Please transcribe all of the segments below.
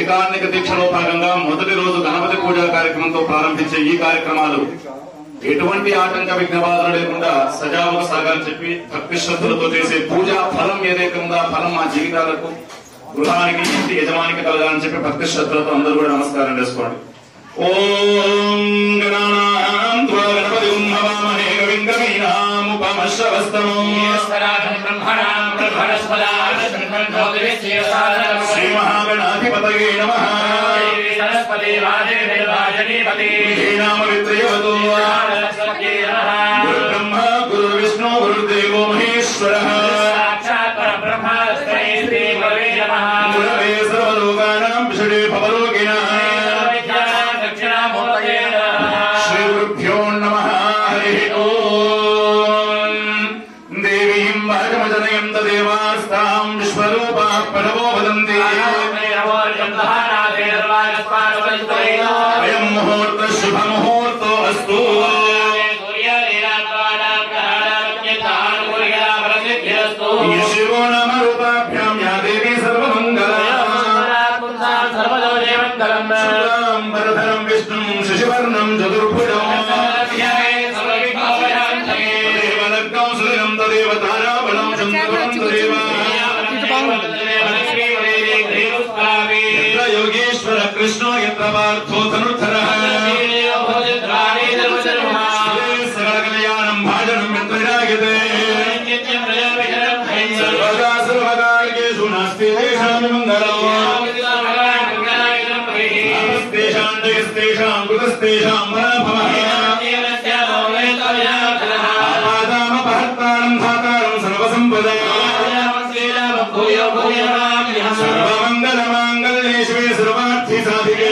ఏకాన్నిక దీక్షలో భాగంగా మొదటి రోజు గణపతి పూజా కార్యక్రమంతో ప్రారంభించే ఈ కార్యక్రమాలు ఎటువంటి ఆటంక విఘ్న బాధలు లేకుండా సజావుగా సాగాలని చెప్పి భక్తి శ్రద్ధలతో చేసే పూజా ఫలం ఏదైతే ఉందో ఆ ఫలం మా జీవితాలకు గృహానికి ఇంటి యజమానికి కలగాలని చెప్పి భక్తి శ్రద్ధలతో అందరూ కూడా నమస్కారం చేసుకోండి ఓం గణానాం త్వా గణపతి ఉమ్మవామహే కవిం కవీనాముపమశ్రవస్తమం శ్రీ మహాగణాధిపతయే నమః నామ విత్రయవతో గురు బ్రహ్మ గురు విష్ణు గురుదేవో మహేశ్వరః గురవే సర్వలోకానాం విషడే భవలోకినః శ్రీ గురుభ్యో నమః హరి ఓం దేవీం వాచమజనయం తదేవాస్తాం విశ్వరూపా పరమో వదంతి అయం ముహూర్త శుభ ముహూర్తో అస్తు ఈ శివో నామ రూపాభ్యాం యా దేవీ సర్వమంగళ శుక్లాంబరధరం విష్ణుం శశివర్ణం చతుర్భుజం తదేవ లగ్నం సుదినం తదేవ తారాబలం చంద్రబలం తదేవ యత్ర యోగేశ్వర కృష్ణో యత్ర పార్థో ధనుర్ధరః సకల కళ్యాణం భాజనం యత్ర విరాయతే సర్వదా సర్వకార్యేషు నాస్తి తేషాం మంగళం నమస్తేషాం జయస్తేషాం కృతస్తేషాం పరాభవః ఆపాదామపహర్తారం ధాతారం సర్వసంపదా సర్వమంగళమాంగళ్యే శివే సర్వార్థి సాధికే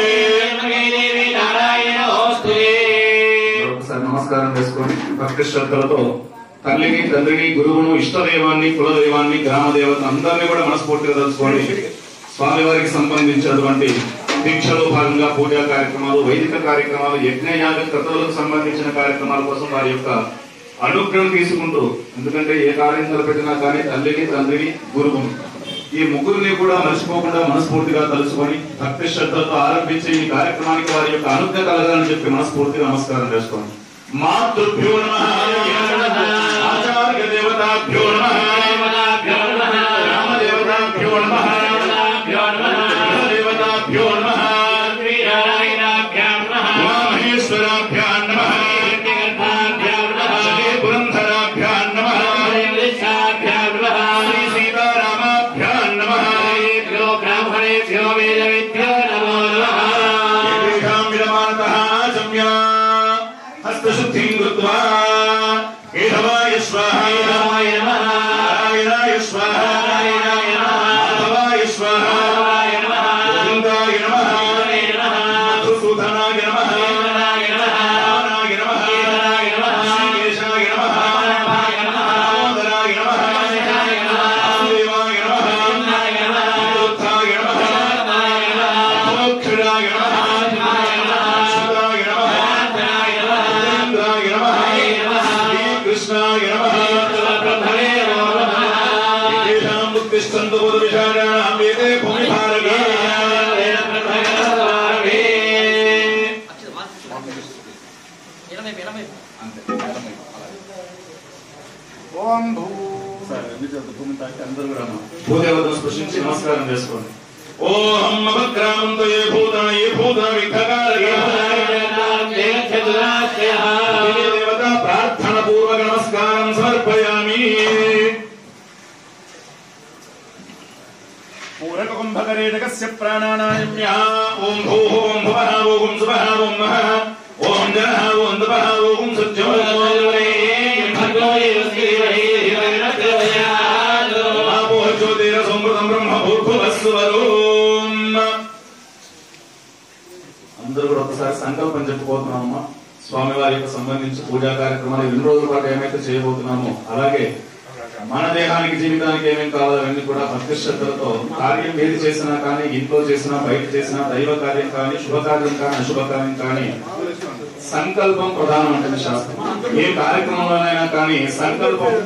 ఒకసారి నమస్కారం చేసుకొని భక్తి శ్రద్ధలతో తల్లిని తండ్రిని గురువును ఇష్టదైవాన్ని కులదైవాన్ని గ్రామ దేవత అందరినీ కూడా మనస్ఫూర్తిగా తెలుసుకోండి స్వామివారికి సంబంధించినటువంటి దీక్షలో భాగంగా పూజా కార్యక్రమాలు వైదిక కార్యక్రమాలు యజ్ఞయాగ క్రతువులకు సంబంధించిన కార్యక్రమాల కోసం వారి యొక్క అనుగ్రహం తీసుకుంటూ ఎందుకంటే ఏ కార్యం తలపెట్టినా కానీ తల్లిని తండ్రిని గురువును ఈ ముగ్గురిని కూడా మర్చిపోకుండా మనస్ఫూర్తిగా తలుచుకొని భక్తి శ్రద్ధలతో ఆరంభించే ఈ కార్యక్రమానికి వారి యొక్క అనుగ్రహం కలగాలని చెప్పి మనస్ఫూర్తిగా నమస్కారం చేసుకోండి మాతృభ్యో నమః ఆచార్య దేవతాభ్యో నమః రామదేవతాభ్యో నమః దేవతాభ్యో నమః ఉమామహేశ్వరాభ్యాం నమః శ్రీ పురంధరాభ్యాం నమః శ్రీ సీతారామాభ్యాం నమః ఏషాం విరమానతః ఆచమ్య హస్తశుద్ధిం కృత్వా కేశవాయ స్వాహా నారాయణాయ స్వాహా మాధవాయ స్వాహా గోవిందాయ నమః మధుసూదనాయ నమః రామాయ నమః శ్రీకేశాయ నమః దామోదరాయ నమః వాసుదేవాయ నమః అనిరుద్ధాయ నమః మోక్షదాయ నమః సుదాయ నమః ఇంద్రాయ నమః శ్రీకృష్ణాయ నమః ఏషాం ఉత్తిష్టంతు పురుషాణాం వేదే భూమిభారగే ఓం భూ భూదేవతను స్పృశించి నమస్కారం చేసుకోండి ఓం అభగ్రామంతో ఏ భూత ఏ భూత విఘ్నకారకే దేవత ప్రార్థన పూర్వక నమస్కారం సమర్పయామి పూరక కుంభకరేటకస్య ప్రాణానాయమ్య ఓం భూ ఓం భువః ఓం సువః ఓం మహః ఓం జనః ఓం తపః ఓం సత్యం ఆపో జ్యోతిర సంవృతం బ్రహ్మ భూర్భువస్సువరోం అందరూ కూడా ఒకసారి సంకల్పం చెప్పుకోతున్నామమ్మా స్వామివారి యొక్క సంబంధించి పూజా కార్యక్రమాలు ఎన్ని రోజుల పాటు ఏమైతే చేయబోతున్నామో అలాగే మన దేహానికి జీవితానికి ఏమేం కావాలో అవన్నీ కూడా భక్తి శ్రద్ధలతో కార్యం ఏది చేసినా కానీ ఇంట్లో చేసినా బయట చేసినా దైవ కార్యం కానీ శుభకార్యం కానీ అశుభ కార్యం కానీ సంకల్పం ప్రధానం అంటే శాస్త్రం ఏ కార్యక్రమంలోనైనా కానీ సంకల్పం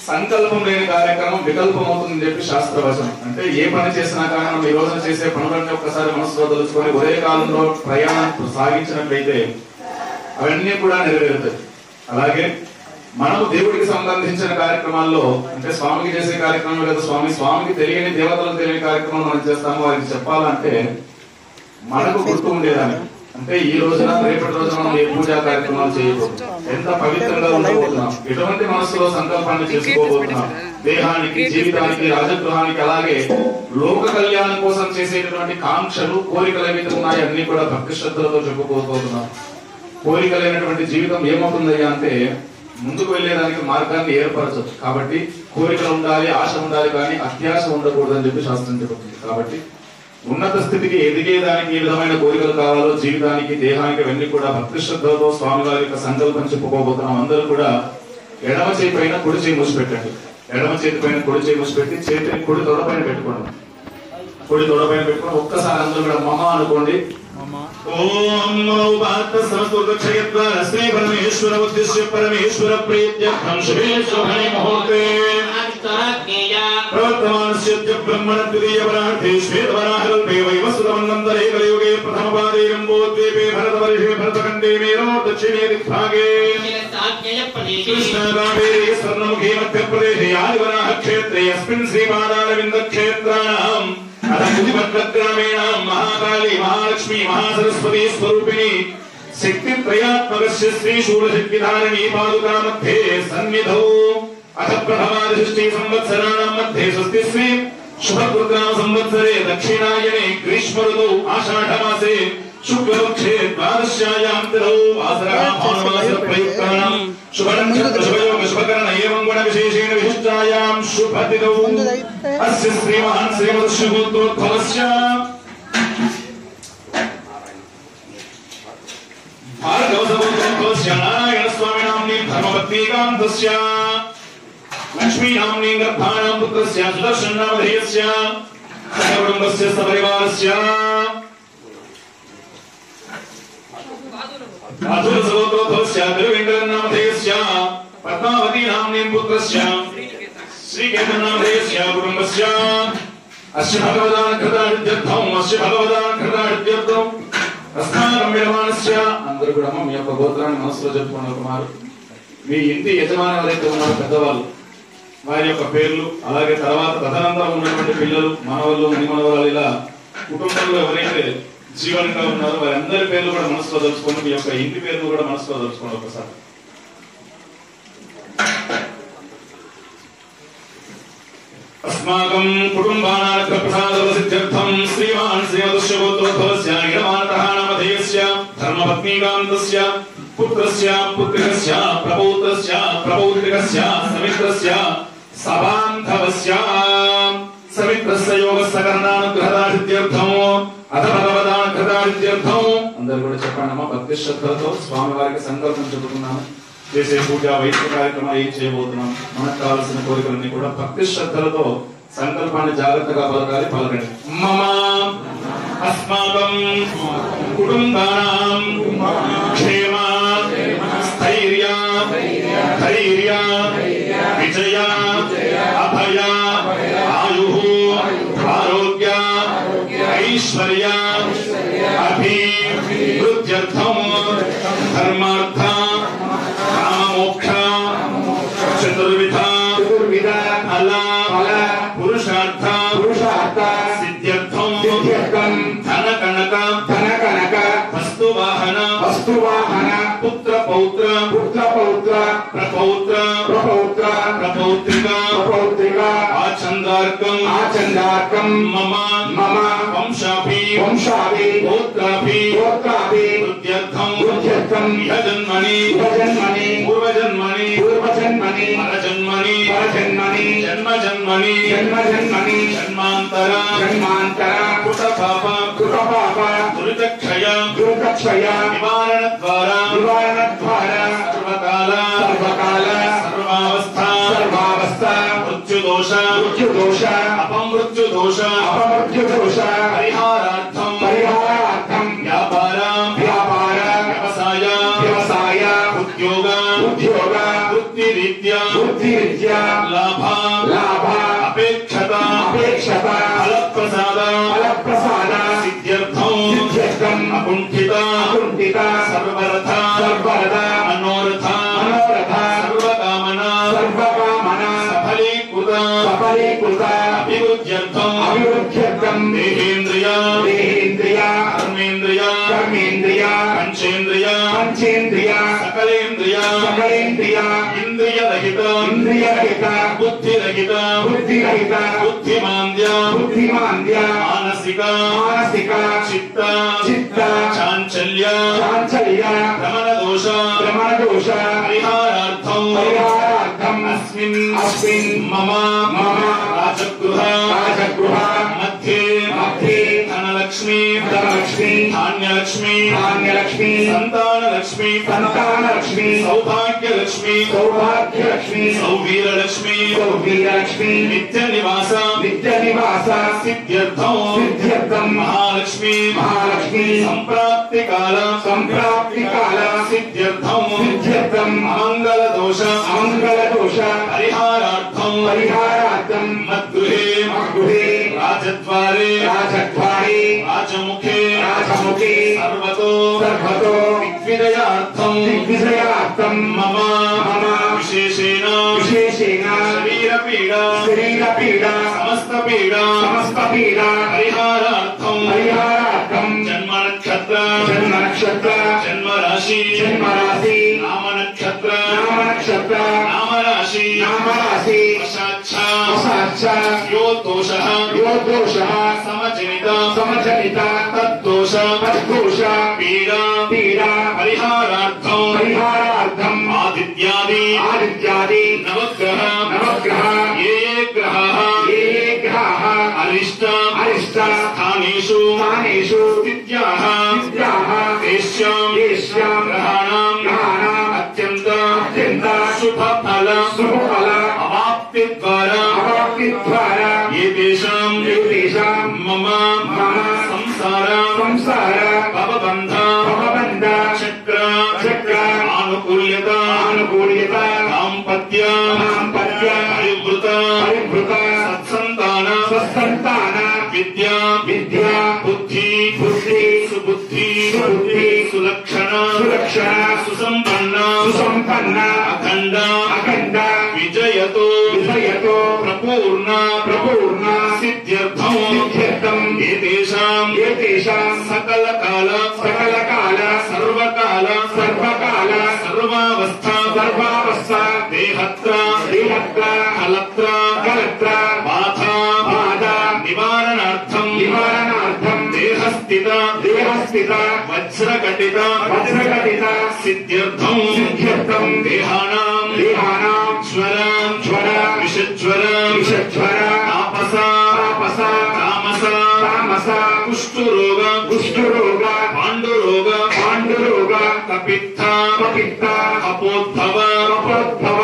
సంకల్పం లేని కార్యక్రమం వికల్పం అవుతుందని చెప్పి శాస్త్రవచనం అంటే ఏ పని చేసినా కానీ మనం ఈ రోజున చేసే పనులన్నీ ఒక్కసారి మనసులో తెలుసుకొని ఒరే కాలంలో ప్రయాణం సాగించినట్లయితే అవన్నీ కూడా నెరవేరుతాయి అలాగే మనము దేవుడికి సంబంధించిన కార్యక్రమాల్లో అంటే స్వామికి చేసే కార్యక్రమం లేదా స్వామి స్వామికి తెలియని దేవతలకు తెలియని కార్యక్రమం మనం చేస్తాము వారికి చెప్పాలంటే మనకు గుర్తు ఉండేదాన్ని అంటే ఈ రోజున రేపటి రోజున మనం ఏ పూజా కార్యక్రమాలు చేయబోతున్నాం ఎంత పవిత్రంగా ఉండబోతున్నాం ఎటువంటి మనసులో సంకల్పాన్ని చేసుకోబోతున్నాం దేహానికి జీవితానికి రాజగృహానికి అలాగే లోక కళ్యాణం కోసం చేసేటటువంటి కాంక్షలు కోరికలు ఏవైతే ఉన్నాయో అన్ని కూడా భక్తి శ్రద్ధలతో చెప్పుకోబోతున్నాం కోరికలైనటువంటి జీవితం ఏమవుతుందయ్యా అంటే ముందుకు వెళ్ళేదానికి మార్గాన్ని ఏర్పరచదు కాబట్టి కోరికలు ఉండాలి ఆశ ఉండాలి కానీ అత్యాశ ఉండకూడదని చెప్పి శాస్త్రం చెబుతుంది కాబట్టి ఉన్నత స్థితికి ఎదిగేదానికి ఏ విధమైన కోరికలు కావాలో జీవితానికి దేహానికి అవన్నీ కూడా భక్తి శ్రద్ధలతో స్వామి వారి యొక్క సంకల్పం చెప్పుకోబోతున్నాం అందరూ కూడా ఎడమ చేతి పైన కుడి చేయి మూసిపెట్టండి ఎడమ చేతి పైన కుడి చేయి మూసిపెట్టి చేతిని కుడి తొడ పైన పెట్టుకోండి కుడి తొడ పైన పెట్టుకొని ఒక్కసారి అందరూ కూడా మమ అనుకోండి ఓం నమో భారత సంస్కృత క్షయద్వార శ్రీ పరమేశ్వర ఉద్దేశ్య పరమేశ్వర ప్రీత్యర్థం శుభే శుభనే ముహూర్తే ప్రవర్తమానస్య బ్రహ్మణ ద్వితీయ పరార్థే శ్వేతవరాహకల్పే వైవస్వతమన్నంతరే కలియుగే ప్రథమపాదే గంగోద్వీపే భరతవర్షే భరతఖండే మేరో దక్షిణే దిగ్భాగే కృష్ణారావేరే స్వర్ణముఖే మధ్యప్రదేశే ఆదివరాహ క్షేత్రే అస్మిన్ శ్రీపాదారవింద క్షేత్రాణం అధముదిభద్రగ్రామేణాం మహాకాళీ మహాలక్ష్మీ మహాసరస్వతీ స్వరూపిణి శక్తి త్రయాత్మకస్య శ్రీ శూలశక్తిధారిణీ పాదుకా మధ్యే సన్నిధౌ అథ ప్రథమాదిషష్ఠీ సంవత్సరాణం మధ్యే స్వస్తి శ్రీ శుభకృత్నామ సంవత్సరే దక్షిణాయనే గ్రీష్మ ఋతౌ ఆషాఢమాసే శుక్లపక్షే ద్వాదశ్యాయాం తిథౌ వాసరः భానువాస ప్రయుక్తానాం శుభనక్షత్ర శుభయోగ శుభకరణ ఏవం గుణ విశేషేణ విశిష్టాయాం శుభతిథౌ అస్య శ్రీమహాన్ శ్రీమద్ భార్గవసముద్రస్య నారాయణ స్వామినామ్ని ధర్మపత్నీకాంతస్య లక్ష్మీనామ్ని గర్భాణాం పుత్రస్య సుదర్శన్ నామధేయస్య సహకుటుంబస్య సపరివారస్య అధుర సహోదరోధవస్య తిరువెంకటన్ నామధేయస్య పద్మావతి నామ్ని పుత్రస్య శ్రీకేతన్ నామధేయస్య కుటుంబస్య అస్య భగవదాన కృతార్థ్యర్థం అస్య భగవదాన కృతార్థ్యర్థం ప్రస్థానం విడమానస్య అందరూ కూడా మీ యొక్క గోత్రాన్ని మనసులో చెప్పుకున్న కుమారు మీ ఇంటి యజమాని ఎవరైతే ఉన్నారో పెద్దవాళ్ళు వారి యొక్క పేర్లు అలాగే తర్వాత తదనంతరం ఉన్నటువంటి పిల్లలు మనవళ్ళు మణిమనవరాలు ఇలా కుటుంబంలో ఎవరైతే జీవనంగా ఉన్నారో వారందరి పేర్లు కూడా మనసులో తలుచుకోండి మీ యొక్క ఇంటి పేర్లు కూడా మనసులో తలుచుకోండి ఒకసారి अस्माकं कुटुम्बानार्थप्रसादवसिद्ध्यर्थं श्रीमान् श्रीमदुष्यगोत्रोद्भवस्य गिरमानतः नामधेयस्य धर्मपत्नीकान्तस्य पुत्रस्य पुत्रिकस्य प्रपौत्रस्य प्रपौत्रिकस्य समित्रस्य सबान्धवस्य समित्रस्य योगस्य కరణానుగ్రహదాసిద్ధ్యర్థం అథ భగవదానుగ్రహదాసిద్ధ్యర్థం అందరూ కూడా చెప్పండి అమ్మ భక్తి శ్రద్ధలతో స్వామి వారికి సంకల్పం చెబుతున్నాము చేసే పూజ వైద్య కార్యక్రమాలు ఏం చేయబోతున్నాం మనకు కావాల్సిన కోరికలన్నీ కూడా భక్తి శ్రద్ధలతో సంకల్పాన్ని జాగ్రత్తగా పలకాలి పలకండి మమ అస్మాకం కుటుంబానాం క్షేమ స్థైర్య ధైర్య విజయ అభయ ఆయు ఆరోగ్య ఐశ్వర్య అభివృద్ధ్యర్థం ధర్మార్థ కామమోక్ష చతుర్విధ చతుర్విధ ఫల ఫల పురుషార్థ పురుషార్థ సిద్ధ్యర్థం సిద్ధ్యర్థం ధన కనక ధన కనక వస్తు వాహన వస్తువాహన పుత్ర పౌత్ర పుత్ర పౌత్ర ప్రపౌత్ర ప్రపౌత్ర ప్రపౌత్రిక ప్రపౌత్రిక ఆచందార్కం ఆచందార్కం మమ మమ వంశాభి వంశాభి గోత్రాభి గోత్రాభి వృద్ధ్యర్థం వృద్ధ్యర్థం ఇహ జన్మని ఉపజన్మని పూర్వజన్మని పూర్వజన్మని పరజన్మని పరజన్మని జన్మ జన్మని జన్మ జన్మని జన్మాంతర జన్మాంతర కృత పాప కృతపాప దురితక్షయ దుర్గక్షయ నివారణ ద్వారా నివారణ ద్వారా సర్వకాల సర్వకాల సర్వావస్థ సర్వావస్థ మృత్యుదోష మృత్యుదోష అపమృత్యుదోష అపమృత్యుదోష పరిహారార్థం పరిహారార్థం వ్యాపార వ్యాపార వ్యవసాయ వ్యవసాయ ఉద్యోగ ఉద్యోగ వృత్తిరీత్యా వృత్తిరీత్యా లాభ అకుంఠిత అకుంఠిత సర్వరథ సర్వరథ మనోరథ మనోరథ సర్వకామన సర్వకామన సఫలీకృత సఫలీకృత అభివృద్ధ్యర్థం అభివృద్ధ్యర్థం దేహేంద్రియ దేహేంద్రియ కర్మేంద్రియ కర్మేంద్రియ పంచేంద్రియ పంచేంద్రియ సకలేంద్రియ సకలేంద్రియ ఇంద్రియరహిత ఇంద్రియరహిత బుద్ధిరహిత బుద్ధిరహిత బుద్ధిమాంద్య బుద్ధిమాంద్య మానసిక మానసిక చిత్త చిత్త చాంచల్య చాంచల్య భ్రమణ దోష భ్రమణదోష పరిహారార్థం పరిహారార్థం అస్మిన్ అస్మిన్ మమ మమ రాజగృహ రాజగృహ మధ్యే మధ్యే ధనలక్ష్మి ధనలక్ష్మి ధాన్యలక్ష్మి ధాన్యలక్ష్మి సంతానలక్ష్మి సంతానలక్ష్మి సౌభాగ్యలక్ష్మి సౌభాగ్యలక్ష్మి సౌవీరలక్ష్మి సౌవీరలక్ష్మి నిత్య నివాస నిత్య నివాస సిద్ధ్యర్థం సిద్ధ్యర్థం మహాలక్ష్మి మహాలక్ష్మి సంప్రాప్తి కాల సంప్రాప్తి కాల సిద్ధ్యర్థం సిద్ధ్యర్థం అమంగళ దోష అమంగళ దోష పరిహారార్థం పరిహారార్థం మద్గృహే గృహే రాజద్వారే రాజద్వారే రాజముఖే రాజముఖే సర్వతో సర్వతో దిగ్విజయార్థం దిగ్విజయార్థం మమ మమ విశేషేణ విశేషేణ శరీరపీడ శరీర పీడ సమస్త పీడ సమస్త పీడ పరిహారార్థం పరిహారార్థం జన్మ నక్షత్ర జన్మ నక్షత్ర జన్మ రాశి జన్మ రాశి నామ నక్షత్ర నామ నక్షత్ర నామ రాశి నామ రాశి వశాచ్ఛ వసాచ యో దోష యో దోష సమజనిత సమజనిత తద్దోష తద్దోష పీడ పీడ పరిహారార్థం పరిహారార్థం ఆదిత్యాది ఆదిత్యాది నవగ్రహ నవగ్రహ ఏ ఏ గ్రహాः ఏ ఏ గ్రహాः అరిష్ట అరిష్ట స్థానేషు స్థానేషు విద్యాः విద్యాः తేష్యాం తేష్యాం గ్రహాణాం గ్రహాణాం అత్యంత అత్యంత శుభఫల శుభఫల అవాప్తి ద్వారా అవాప్తి ద్వారా ఏతేషాం ఏతేషాం మమ మమ సంసార సంసార భవబంధ భవబంధ చక్ర చక్ర ఆనుకూల్యత ఆనుకూల్యత దాంపత్య దాంపత్య పరివృత పరిభృత సత్సంతాన సత్సంతాన విద్య విద్య బుద్ధి బుద్ధి సుబుద్ధి సుబుద్ధి సులక్షణ సులక్షణ సుసంపన్న సుసంపన్న అఖండ అఖండ విజయతో విజయతో ప్రపూర్ణ ప్రపూర్ణ సిద్ధ్యర్థం సిద్ధ్యర్థం ఏతేషాం ఏతేషాం సకల కాల సకల కాల సర్వకాల సర్వకాల సర్వావస్థ సర్వావస్థ దేహత్ర దేహత్ర కలత్ర కలత్ర బాధ బాధ నివారణార్థం నివారణార్థం దేహస్థిత దేహస్థిత వజ్రఘటిత వజ్రఘటిత సిద్ధ్యర్థం సిద్ధ్యర్థం దేహానాం దేహానాం జ్వర జ్వర విషజ్వర విషజ్వర తాపస తాపస తామస తామస కుష్ఠరోగ కుష్ఠరోగ పాండురోగ పాండురోగ కపిత్త కపిత్త అపోద్భవ కపోద్భవ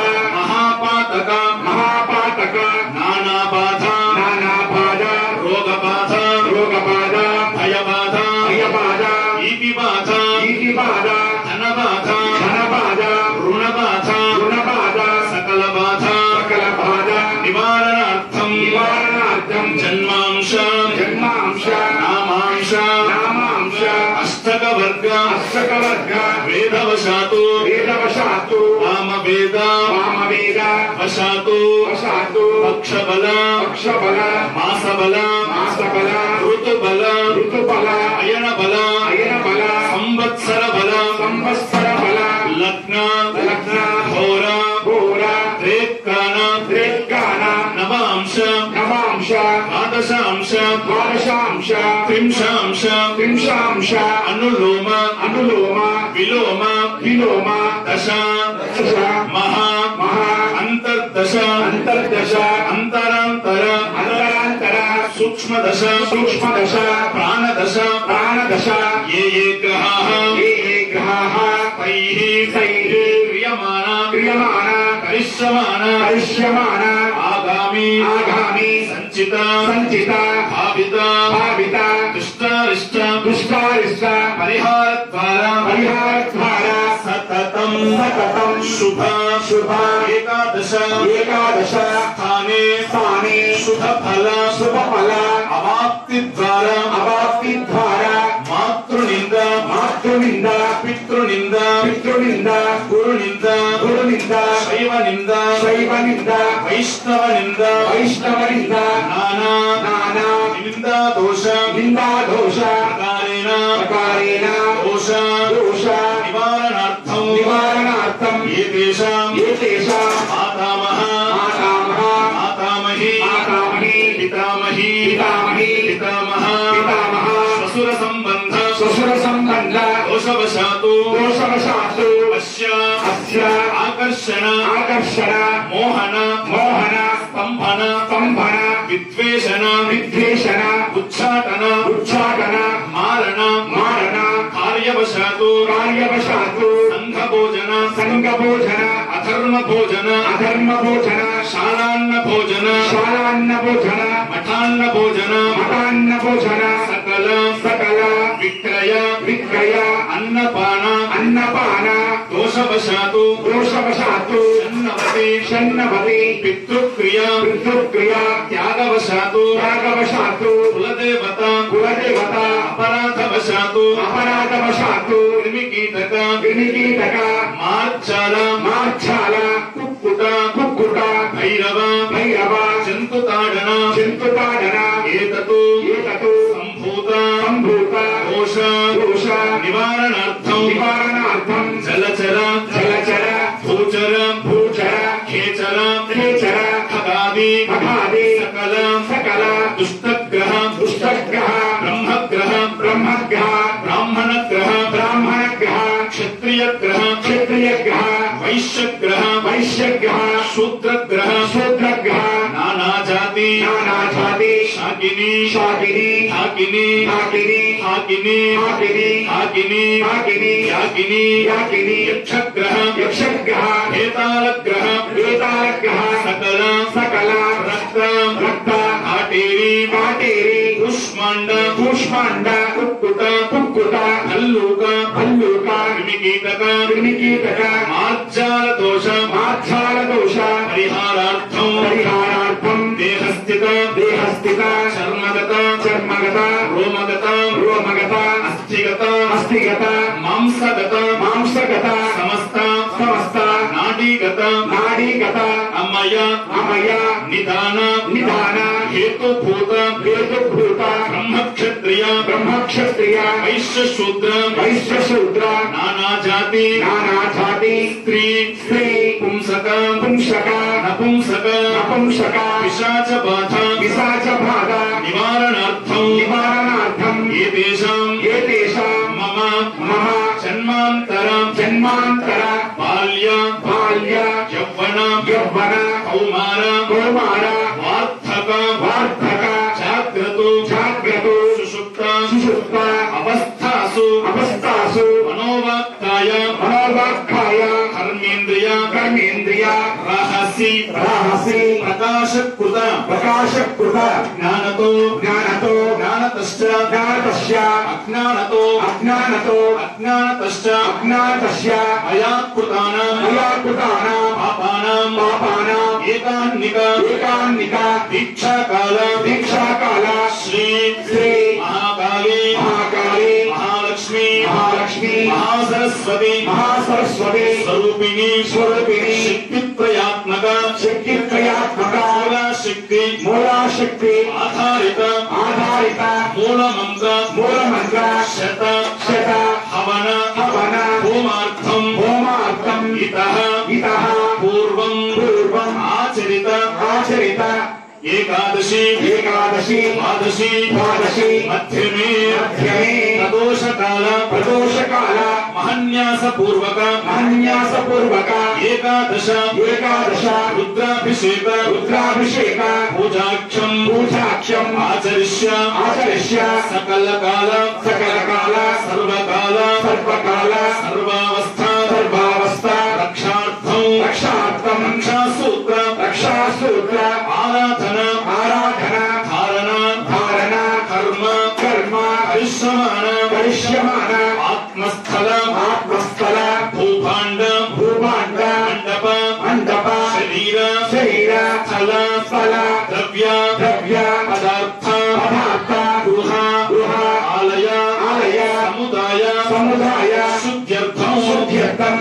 మహాపాతక మహాపాతక నానాబాధ నానాబాధ రోగబాధ రోగబాధ భయబాధ భయబాధ ఈపిబాధ ఈతిబాధ ధనబాధ ధనబాధ రుణబాధ రుణబాధ సకల బాధ సకల బాధ నివారణార్థం నివారణార్థం జన్మాంశ జన్మాంశ నామాంశ నామాంశ అష్టక వర్గ అష్టకవర్గ వేదవశాతు వేదవశాత్తు వామవేద వామవేద వశాతు వశాత్తు పక్షబల పక్షబల మాసబల మాసబల ఋతుబల ఋతుబల అయన బల అయన బల సంవత్సర బల సంవత్సర బల లగ్న లగ్న ఘోర ఘోర రేత్కాన త్రేత్కాన నవాంశ నవాంశ ద్వాదశాంశ ద్వాదశాంశ త్రింశాంశ త్రింశాంశ అనులోమ అనులోమ విలోమ విలోమ దశ దశ మహా మహా అంతర్దశ అంతర్దశ అంతరాంతర అంతరాంతర సూక్ష్మ దశ సూక్ష్మదశ ప్రాణదశ ప్రాణదశ ఏ ఏ గ్రహాः ఏ ఏ గ్రహాः తైః తైః క్రియమాణ క్రియమాణ కరిష్యమాణ కరిష్యమాణ ఆగామి ఆగామి సంచిత సంచిత భావిత భావిత దుష్టారిష్ట దుష్టారిష్ట పరిహార ద్వారా పరిహార ద్వారా సతతం సతతం శుభ శుభ ఏకాదశ ఏకాదశ స్థానే స్థానే శుభ ఫల శుభఫల అవాప్తి ద్వారా అవాప్తి ద్వారా మాతృనింద పితృనింద పితృనింద పితృనింద గురునింద గురునింద శైవ నింద శైవ నింద వైష్ణవ నింద వైష్ణవ నింద నానా నానా నిందా దోష నిందా దోష ప్రకారేణ ప్రకారేణ దోష దోష నివారణార్థం నివారణార్థం ఏతేషాం ఏతేషాం మాతామహ మాతామహ మాతామహి మాతామహి పితామహి పితామహి పితామహ పితామహ శ్వశుర సంబంధ శ్వశుర సంబంధ దోషవశాతు దోషవశాత్తు అస్య అస్య ఆకర్షణ ఆకర్షణ మోహన మోహన స్తంభన స్తంభన విద్వేషణ విద్వేషణ ఉచ్చాటన ఉచ్చాటన మారణ మారణ కార్యవశాతు కార్యవశాత్తు సంఘ భోజన సంఘ భోజన అధర్మ భోజన అధర్మ భోజన శాలాన్న భోజన శాలాన్న భోజన మఠాన్న భోజన మతాన్న భోజన సకల సకల విక్రయ విక్రయ అన్నపాన అన్నపాన దోషవశాతు దోషవశాత్తు అన్నవతి షన్నవతి పితృక్రియ పితృక్రియ త్యాగవశాతు త్యాగవశాత్తు కులదేవత కులదేవత అపరాధవశాతు అపరాధవశాత్తు క్రిమికీటక వినికీటక మార్చాల మార్చాల కుక్కుట కుక్కుట భైరవ భైరవ జంతుతాడన జంతుపాడన ఏతతు ఏతతు సంభూత సంభూత దోష దోష నివారణార్థం నివారణార్థం జలచర జలచర భూచర భూచర ఖేచర ఖేచర ఖగాది ఖగాది సకల సకల దుష్టగ్రహ దుష్టగ్రహ బ్రహ్మగ్రహ బ్రహ్మగ్రహ బ్రాహ్మణగ్రహ బ్రాహ్మణగ్రహ క్షత్రియగ్రహ క్షత్రియగ్రహ వైశ్యగ్రహ వైశ్యగ్రహ శూద్రగ్రహ శూద్రగ్రహ నానాజాతి నానాజాతి శాకిని శాకిని హాకిని హాకిని హాకిని హాకిని హాకిని హాకిని యాకిని యాకిని యక్షగ్రహ యక్షగ్రహ హేతాళగ్రహ వేతాళగ్రహ సకల సకల రక్త రక్త ఆటేరి కాటేరి కుష్మాండ కూష్మాండ కుక్కుట కుక్కుట కల్లూక కల్లుక క్రిమికీటక క్రిమికీటక మార్జాల దోష మార్చాల దోష పరిహారార్థం పరిహారార్థం దేహస్థిత దేహస్థిత చర్మగత చర్మగత రోమగత రోమగత అస్థిగత అస్థిగత మాంసగత మాంసగత సమస్త సమస్త నాడీగత నాడీగత అమ్మయ అమయ నిదాన నిదాన హేతుభూత వేదభూత బ్రహ్మక్షత్రియ బ్రహ్మక్షత్రియ వైశ్య శూద్ర వైశ్యశూద్ర నానాజాతి నానాజాతి స్త్రీ స్త్రీ పుంసక పుంసక నపుంసక నపుంసక పిశాచ బాధ పిశాచ బాధ నివారణార్థం నివారణార్థం ఏతేషాం ఏతేషాం మమ మమ జన్మాంతర జన్మాంతర బాల్య బాల్య యౌవన యౌవన కౌమార కౌమార వార్ధక వార్ధక జాగ్రత్త జాగ్రత్త సుషుప్త సుషుప్త అవస్థాసు అవస్థాసు మనోవాక్కాయ మనోవాక్కాయ కర్మేంద్రియ కర్మేంద్రియ రహసి రహసి ప్రకాశకృత ప్రకాశకృత జ్ఞానతో జ్ఞానతో జ్ఞానతశ్చ జ్ఞానతస్య అజ్ఞానతో అజ్ఞానతో అజ్ఞానతశ్చ అజ్ఞానతస్య మయాకృతానాం మయా కృతానాం పాపానాం పాపానాం ఏకాన్నిక ఏకాన్నిక దీక్షాకాల దీక్షాకాల శ్రీ శ్రీ మహాకాళీ మహాకాళి మహాలక్ష్మి మహాలక్ష్మి మహాసరస్వతి మహాసరస్వతి స్వరూపిణి స్వరూపిణి శక్తిత్రయాత్మక శక్తిత్రయాత్మక శక్తి మూలాశక్తి ఆధారిత ఆధారిత మూలమంత్ర మూలమంత్ర శత శత హవన హవన హోమార్థం హోమార్థం ఇతః ఇతః పూర్వం పూర్వం ఆచరిత ఆచరిత ఏకాదశి ఏకాదశి ద్వాదశి ద్వాదశి మధ్యమే మధ్యమే ప్రదోషకాల ప్రదోషకాల మహన్యాస పూర్వక మన్యాసపూర్వక ఏకాదశ ఏకాదశ రుద్రాభిషేక రుద్రాభిషేక పూజాక్షం పూజాక్షం ఆచరిష్య ఆచరిష్య సకల కాల సకల కాల సర్వకాల సర్వకాల సర్వావస్థ సర్వావస్థ రక్షార్థం రక్షార్థం రక్షాసూత్ర రక్షాసూత్ర ఆరాధన ఆరాధన ధారణ ధారణ కర్మ కర్మ పరిశ్రమాణ పరిష్యమాన ఆత్మస్థల ఆత్మస్థల భూభాండ భూభాండ మండప మండప శరీర శరీర స్థల స్థల ద్రవ్య ద్రవ్య పదార్థ పదార్థ గృహ గృహ ఆలయ ఆలయ సముదాయ సముదాయ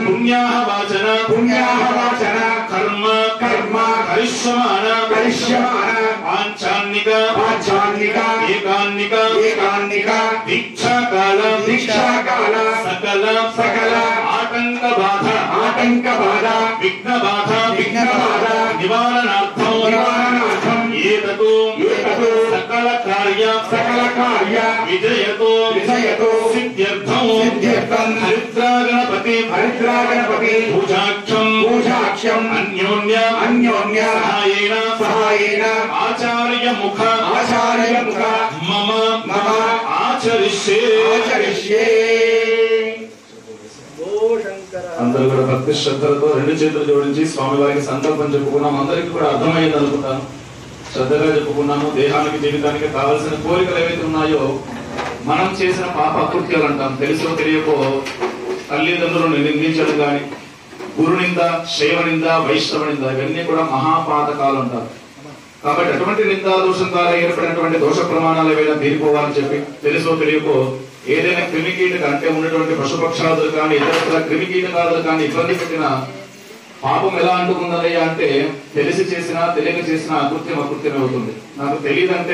పుణ్యాహ వాచన పుణ్యాహ వాచన కర్మ కర్మ కరిష్యమాణ కరిష్యమాణ పాంచాన్నిక పాంచాన్నిక ఏకాన్నిక ఏకాన్నిక దీక్షాకాల దీక్షాకాల సకల సకల ఆటంక బాధ ఆటంక బాధ విఘ్న బాధ విఘ్న బాధ నివారణార్థం నివారణార్థం ఏతతో ఏతతో సకల కార్య సకల కార్య విజయతో విజయతో సిద్ధ్యర్థం సిద్ధ్యర్థం హరిద్రాగణపతి హరిద్రాగణపతి పూజాక్షం పూజాక్షం అన్యోన్య అన్యోన్య సహాయేన సహాయేన ఆచార్య ముఖ ఆచార్య ముఖ మమ మమ ఆచరిష్యే ఆచరిష్యే అందరూ కూడా భక్తి శ్రద్ధలతో రెండు చేతులు జోడించి స్వామివారికి సంకల్పం చెప్పుకున్నాం అందరికీ కూడా అర్థమైంది అనుకుంటాను శ్రద్ధగా చెప్పుకున్నాము దేహానికి జీవితానికి కావలసిన కోరికలు ఏవైతే ఉన్నాయో మనం చేసిన పాప అకృత్యాలు అంటాం తెలుసో తెలియకో తల్లిదండ్రులను నిందించడం గాని గురు నింద శైవ నింద వైష్ణవ నింద ఇవన్నీ కూడా మహాపాతకాలు అంటారు కాబట్టి అటువంటి నిందా దోషం ద్వారా ఏర్పడినటువంటి దోష ప్రమాణాలు ఏవైనా తీరిపోవాలని చెప్పి తెలుసో తెలియకో ఏదైనా క్రిమికీటక అంటే ఉన్నటువంటి పశుపక్షాదులు కానీ ఇతరత్ర క్రిమికీటకాదులు కానీ ఇబ్బంది పెట్టిన పాపం ఎలా అంటుకుందయ్యా అంటే తెలిసి చేసినా తెలియక చేసినా అకృత్యం అకృత్యమే అవుతుంది నాకు తెలియదంటే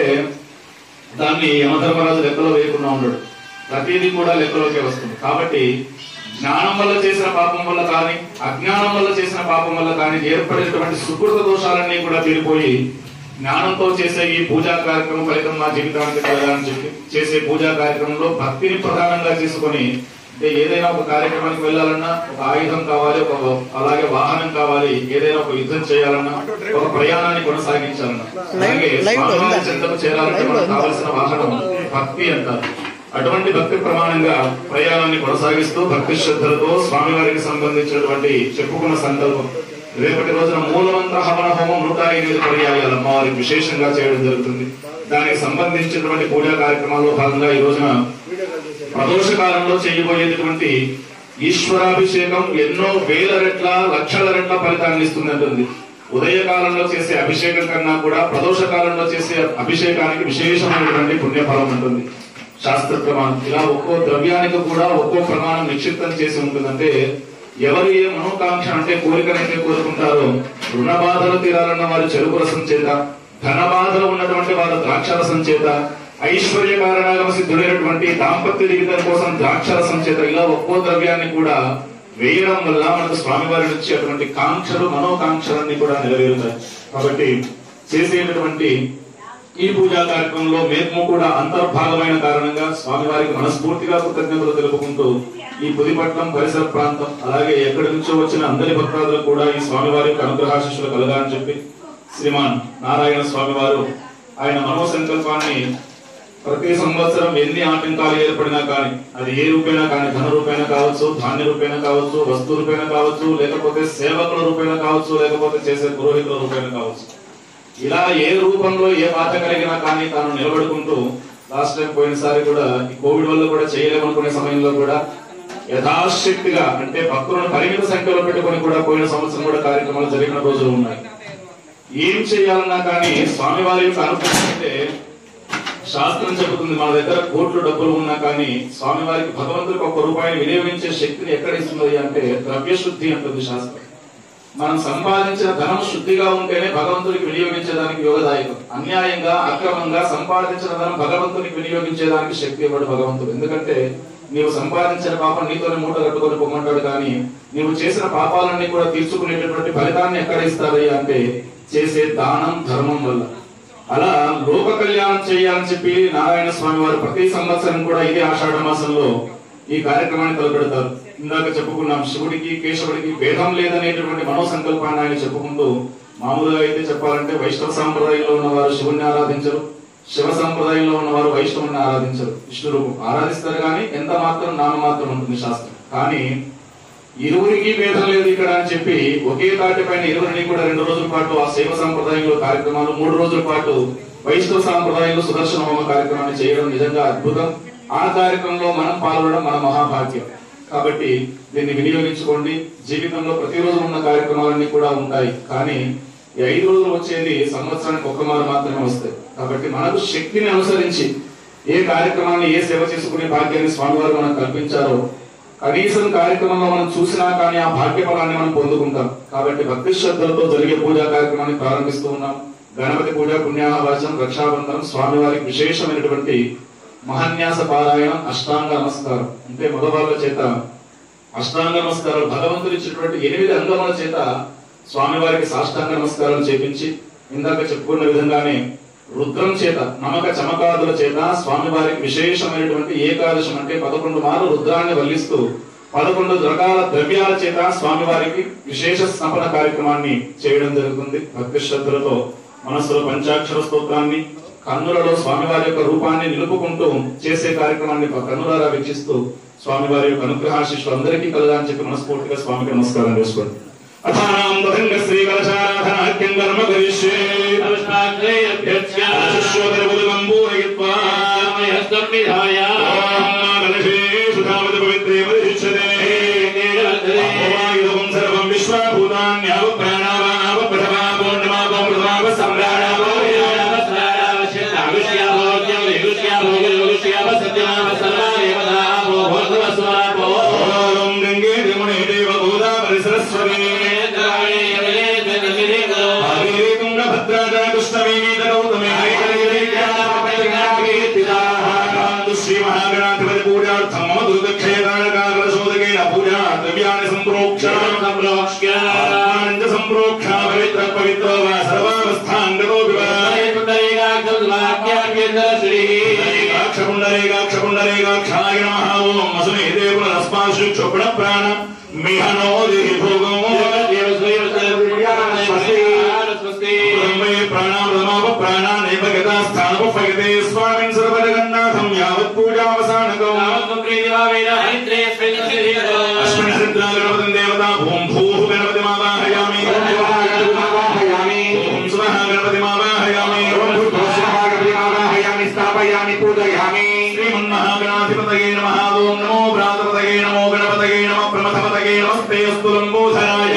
దాన్ని యమధర్మరాజు లెక్కలో వేయకుండా ఉండడు ప్రతిదీ కూడా లెక్కలోకే వస్తుంది కాబట్టి జ్ఞానం వల్ల చేసిన పాపం వల్ల కానీ అజ్ఞానం వల్ల చేసిన పాపం వల్ల కానీ ఏర్పడేటువంటి సుకృత దోషాలన్నీ కూడా తీరిపోయి జ్ఞానంతో చేసే ఈ పూజా కార్యక్రమం ఫలితం మా జీవితానికి కలగాలని చెప్పి చేసే పూజా కార్యక్రమంలో భక్తిని ప్రధానంగా చేసుకొని అంటే ఏదైనా ఒక కార్యక్రమానికి వెళ్ళాలన్నా ఒక ఆయుధం కావాలి ఒక అలాగే వాహనం కావాలి ఏదైనా ఒక యుద్ధం చేయాలన్నా ఒక ప్రయాణాన్ని కొనసాగించాలన్నా అలాగే లైవ్ లో స్వామివారి ఉందా? చెంతకు చేరాలంటే లైవ్ లో మనకు ఉందా? కావలసిన వాహనం భక్తి అంటారు అటువంటి భక్తి ప్రమాణంగా ప్రయాణాన్ని కొనసాగిస్తూ భక్తి శ్రద్ధలతో స్వామివారికి సంబంధించినటువంటి చెప్పుకున్న సంకల్పం రేపటి రోజున మూలమంత్ర హవన హోమం నూట ఎనిమిది పర్యాయాలు అమ్మవారికి విశేషంగా చేయడం జరుగుతుంది దానికి సంబంధించినటువంటి పూజా కార్యక్రమాల్లో భాగంగా ఈ రోజున ప్రదోష కాలంలో చేయబోయేటటువంటి ఈశ్వరాభిషేకం ఎన్నో వేల రెట్ల లక్షల రెట్ల ఫలితాన్ని ఇస్తుందంటుంది ఉదయ కాలంలో చేసే అభిషేకం కన్నా కూడా ప్రదోష కాలంలో చేసే అభిషేకానికి విశేషమైనటువంటి పుణ్యఫలం ఉంటుంది శాస్త్ర ప్రమాణం ఇలా ఒక్కో ద్రవ్యానికి కూడా ఒక్కో ప్రమాణం నిక్షిప్తం చేసి ఉంటుందంటే ఎవరు ఏ మనోకాంక్ష అంటే కోరికనైతే కోరుకుంటారో రుణ బాధలు తీరాలన్న వారు చెరుకు రసం చేత ధన బాధలు ఉన్నటువంటి వారు ద్రాక్షరసం చేత ఐశ్వర్య కారణాగమ సిద్ధుడైనటువంటి దాంపత్య జీవితం కోసం ద్రాక్షరసం చేత ఇలా ఒక్కో ద్రవ్యాన్ని కూడా వేయడం వల్ల మనకు స్వామివారి నుంచి అటువంటి కాంక్షలు మనోకాంక్షలన్నీ కూడా నెరవేరుతాయి కాబట్టి చేసేటటువంటి ఈ పూజా కార్యక్రమంలో మేము కూడా అంతర్భాగమైన కారణంగా స్వామివారికి మనస్ఫూర్తిగా కృతజ్ఞతలు తెలుపుకుంటూ ఈ పుదిపట్నం పరిసర ప్రాంతం అలాగే ఎక్కడి నుంచో వచ్చిన అందరి భక్తాదులు కూడా ఈ స్వామివారి యొక్క అనుగ్రహాశిష్యులు కలగాలని చెప్పి శ్రీమాన్ నారాయణ స్వామివారు ఆయన మనో సంకల్పాన్ని ప్రతి సంవత్సరం ఎన్ని ఆటంకాలు ఏర్పడినా కానీ అది ఏ రూపేణ కానీ ధన రూపేణ కావచ్చు ధాన్య రూపేణ కావచ్చు వస్తు రూపేణ కావచ్చు లేకపోతే సేవకుల రూపేణ కావచ్చు లేకపోతే చేసే పురోహితుల రూపేణ కావచ్చు ఇలా ఏ రూపంలో ఏ బాధ కలిగినా కానీ తాను నిలబడుకుంటూ లాస్ట్ టైం పోయినసారి కూడా ఈ కోవిడ్ వల్ల కూడా చేయలేమనుకునే సమయంలో కూడా యథాశక్తిగా అంటే భక్తులను పరిమిత సంఖ్యలో పెట్టుకొని కూడా పోయిన సంవత్సరం కూడా కార్యక్రమాలు జరిగిన రోజులు ఉన్నాయి ఏం చేయాలన్నా కానీ స్వామివారి యొక్క అనుగ్రహం అంటే శాస్త్రం చెబుతుంది మన దగ్గర కోట్లు డబ్బులు ఉన్నా కానీ స్వామివారికి భగవంతుడికి ఒక రూపాయిని వినియోగించే శక్తిని ఎక్కడ ఇస్తుంది అంటే ద్రవ్య శుద్ధి అంటుంది శాస్త్రం మనం సంపాదించిన ధనం శుద్ధిగా ఉంటేనే భగవంతుడికి వినియోగించేదానికి యోగదాయకం అన్యాయంగా అక్రమంగా సంపాదించిన ధనం భగవంతునికి వినియోగించేదానికి శక్తి ఇవ్వడు భగవంతుడు ఎందుకంటే నీవు సంపాదించిన పాపం నీతోనే మూట కట్టుకొని పొమ్మంటాడు కానీ నీవు చేసిన పాపాలన్నీ కూడా తీర్చుకునేటటువంటి ఫలితాన్ని ఎక్కడ ఇస్తారయ్యా అంటే చేసే దానం ధర్మం వల్ల అలా లోక కళ్యాణం చేయాలని చెప్పి నారాయణ స్వామి వారు ప్రతి సంవత్సరం కూడా ఇదే ఆషాఢ మాసంలో ఈ కార్యక్రమాన్ని తలపెడతారు ఇందాక చెప్పుకున్నాం శివుడికి కేశవుడికి భేదం లేదనేటటువంటి మనో సంకల్పాన్ని ఆయన చెప్పుకుంటూ మామూలుగా అయితే చెప్పాలంటే వైష్ణవ సాంప్రదాయంలో ఉన్న వారు శివుణ్ణి ఆరాధించరు శివ సంప్రదాయంలో ఉన్న వారు వైష్ణవుని ఆరాధించరు విష్ణు రూపం ఆరాధిస్తారు కానీ ఎంత మాత్రం నామ మాత్రం ఉంటుంది శాస్త్రం కానీ ఇరువురికి భేదం లేదు ఇక్కడ అని చెప్పి ఒకే తాటి పైన ఇరువురిని కూడా రెండు రోజుల పాటు ఆ శైవ సాంప్రదాయంలో కార్యక్రమాలు మూడు రోజుల పాటు వైష్ణవ సాంప్రదాయంలో సుదర్శన హోమ కార్యక్రమాన్ని చేయడం నిజంగా అద్భుతం ఆ కార్యక్రమంలో మనం పాల్గొనడం మన మహాభాగ్యం కాబట్టి దీన్ని వినియోగించుకోండి జీవితంలో ప్రతిరోజు ఉన్న కార్యక్రమాలన్నీ కూడా ఉంటాయి కానీ ఈ ఐదు రోజులు వచ్చేది సంవత్సరానికి ఒక్క మారు మాత్రమే వస్తాయి కాబట్టి మనకు శక్తిని అనుసరించి ఏ కార్యక్రమాన్ని ఏ సేవ చేసుకునే భాగ్యాన్ని స్వామివారు మనకు కల్పించారో కనీసం కార్యక్రమంలో మనం చూసినా కానీ ఆ భాగ్యఫలాన్ని మనం పొందుకుంటాం కాబట్టి భక్తి శ్రద్ధలతో జరిగే పూజా కార్యక్రమాన్ని ప్రారంభిస్తూ ఉన్నాం గణపతి పూజ పుణ్యాహవాచం రక్షాబంధనం స్వామివారికి విశేషమైనటువంటి మహాన్యాస పారాయణం అష్టాంగ నమస్కారం అంటే మగవాళ్ళ చేత అష్టాంగ నమస్కారాలు భగవంతుడు ఇచ్చినటువంటి ఎనిమిది అంగముల చేత స్వామివారికి సాష్టాంగ నమస్కారాలు చేపించి ఇందాక చెప్పుకున్న విధంగానే రుద్రం చేత నమక చమకాదుల చేత స్వామివారికి విశేషమైనటువంటి ఏకాదశం అంటే పదకొండు మార్లు రుద్రాన్ని వల్లిస్తూ పదకొండు రకాల ద్రవ్యాల చేత స్వామివారికి విశేష స్నపన కార్యక్రమాన్ని చేయడం జరుగుతుంది భక్తి శ్రద్ధలతో మనస్సులో పంచాక్షర స్తోత్రాన్ని కన్నులలో స్వామివారి యొక్క రూపాన్ని నిలుపుకుంటూ చేసే కార్యక్రమాన్ని కన్నులారా వీక్షిస్తూ స్వామివారి యొక్క అనుగ్రహాశిష్యులు అందరికీ కలగా అని చెప్పి మనస్ఫూర్తిగా స్వామికి నమస్కారం చేసుకోండి అథానాం దహంగ శ్రీ కలశారాధనాఖ్యం కర్మ కరిష్యే శిష్యోదరబుదకం పూరయిత్వా ఓం కలశే సుధావతి పవిత్రే పరిశిష్యతే ఓం సర్వం విశ్వభూతాన్యావ ప్రాణావావ ప్రథమా పూర్ణమాపో ప్రథమావ సంరాడావో ఓం గంగే యమునే దేవ గోదావరి సరస్వతి భాగీరథీ తుంగభద్రా కృష్ణవేణీ గౌతమి శ్రీ మహాగణాధిపతి పూజార్థం మమ దుర్దక్షేదానకారశోదకేన పూజా ద్రవ్యాన్ని సంప్రోక్ష ఆత్మానంచ సంప్రోక్ష పవిత్ర పవిత్ర వా సర్వావస్థాంగతో కాక్షపుండరీకాక్షపుండరీకాక్షాయ నమః ఓం అసునే దేవుల రస్పాశు చొప్పున ప్రాణ మిహనో దేహి భోగం బ్రహ్మే ప్రాణామృతమాప ప్రాణానేవ గతా స్థానోపగతే స్వామిన్ సర్వజగన్నాథం యావత్ పూజావసానకం అస్మిన్ హరిద్రాగణపతిం దేవతా భూం భూః గణపతిమావాహయామి ఓం స్వః గణపతిమావాహయామి స్థాపయామి పూజయామి శ్రీమన్మహాగణాధిపతయే నమః ఓం నమో భ్రాతపతయే నమో గణపతయే నమః ప్రమథపతయే నమస్తే అస్తు లంబోధరాయ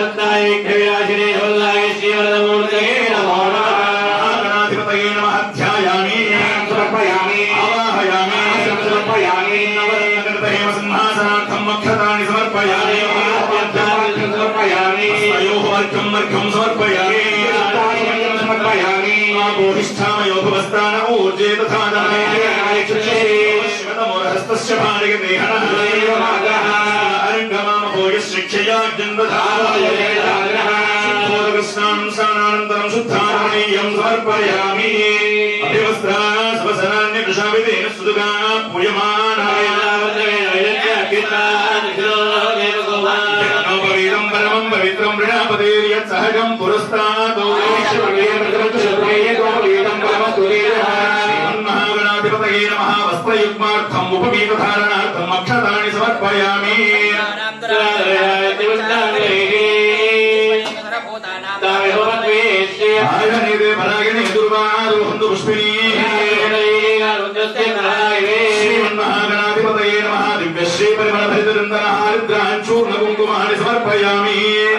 మహాగణాధిపతయే నమః ధ్యాయామి సమర్పయామి ఆవాహయామి సమర్పయామి నవరత్నగణపతయే సింహాసనార్థం మక్షతాని సమర్పయామి సమర్పయామి అయోః అర్ఘ్యం అర్ఘ్యం సమర్పయామి సమర్పయామి ఆపోహిష్టామయోగవస్తాన ఊర్జే తథా శివతమోరహస్తస్య భార్యతే హనః అరంగమామభోయశ్రిక్షయా జన్మధారయస్నానం స్నానానంతరం శుద్ధారణీయం సమర్పయామి అభివస్త్రా స్వసనాన్య కృషావిధేన సుదుగా పూయమానాయ పవిత్రం పరమం పవిత్రం ప్రణాపదేర్యత్ సహజం పురస్తాదో శ్రీమన్మహాగణాధిపతయే నమః వస్త్రయుగ్మార్థం ఉపవీతధారణార్థం అక్షతాని సమర్పయామి ఆయనేదే పరాగిణి దుర్వారోహంతు పుష్పిణీ శ్రీమన్మహాగణాధిపతయే నమః దివ్యశ్రీ పరిమళభరితరుందనహారిద్రాన్ చూర్ణ కుంకుమాని సమర్పయామి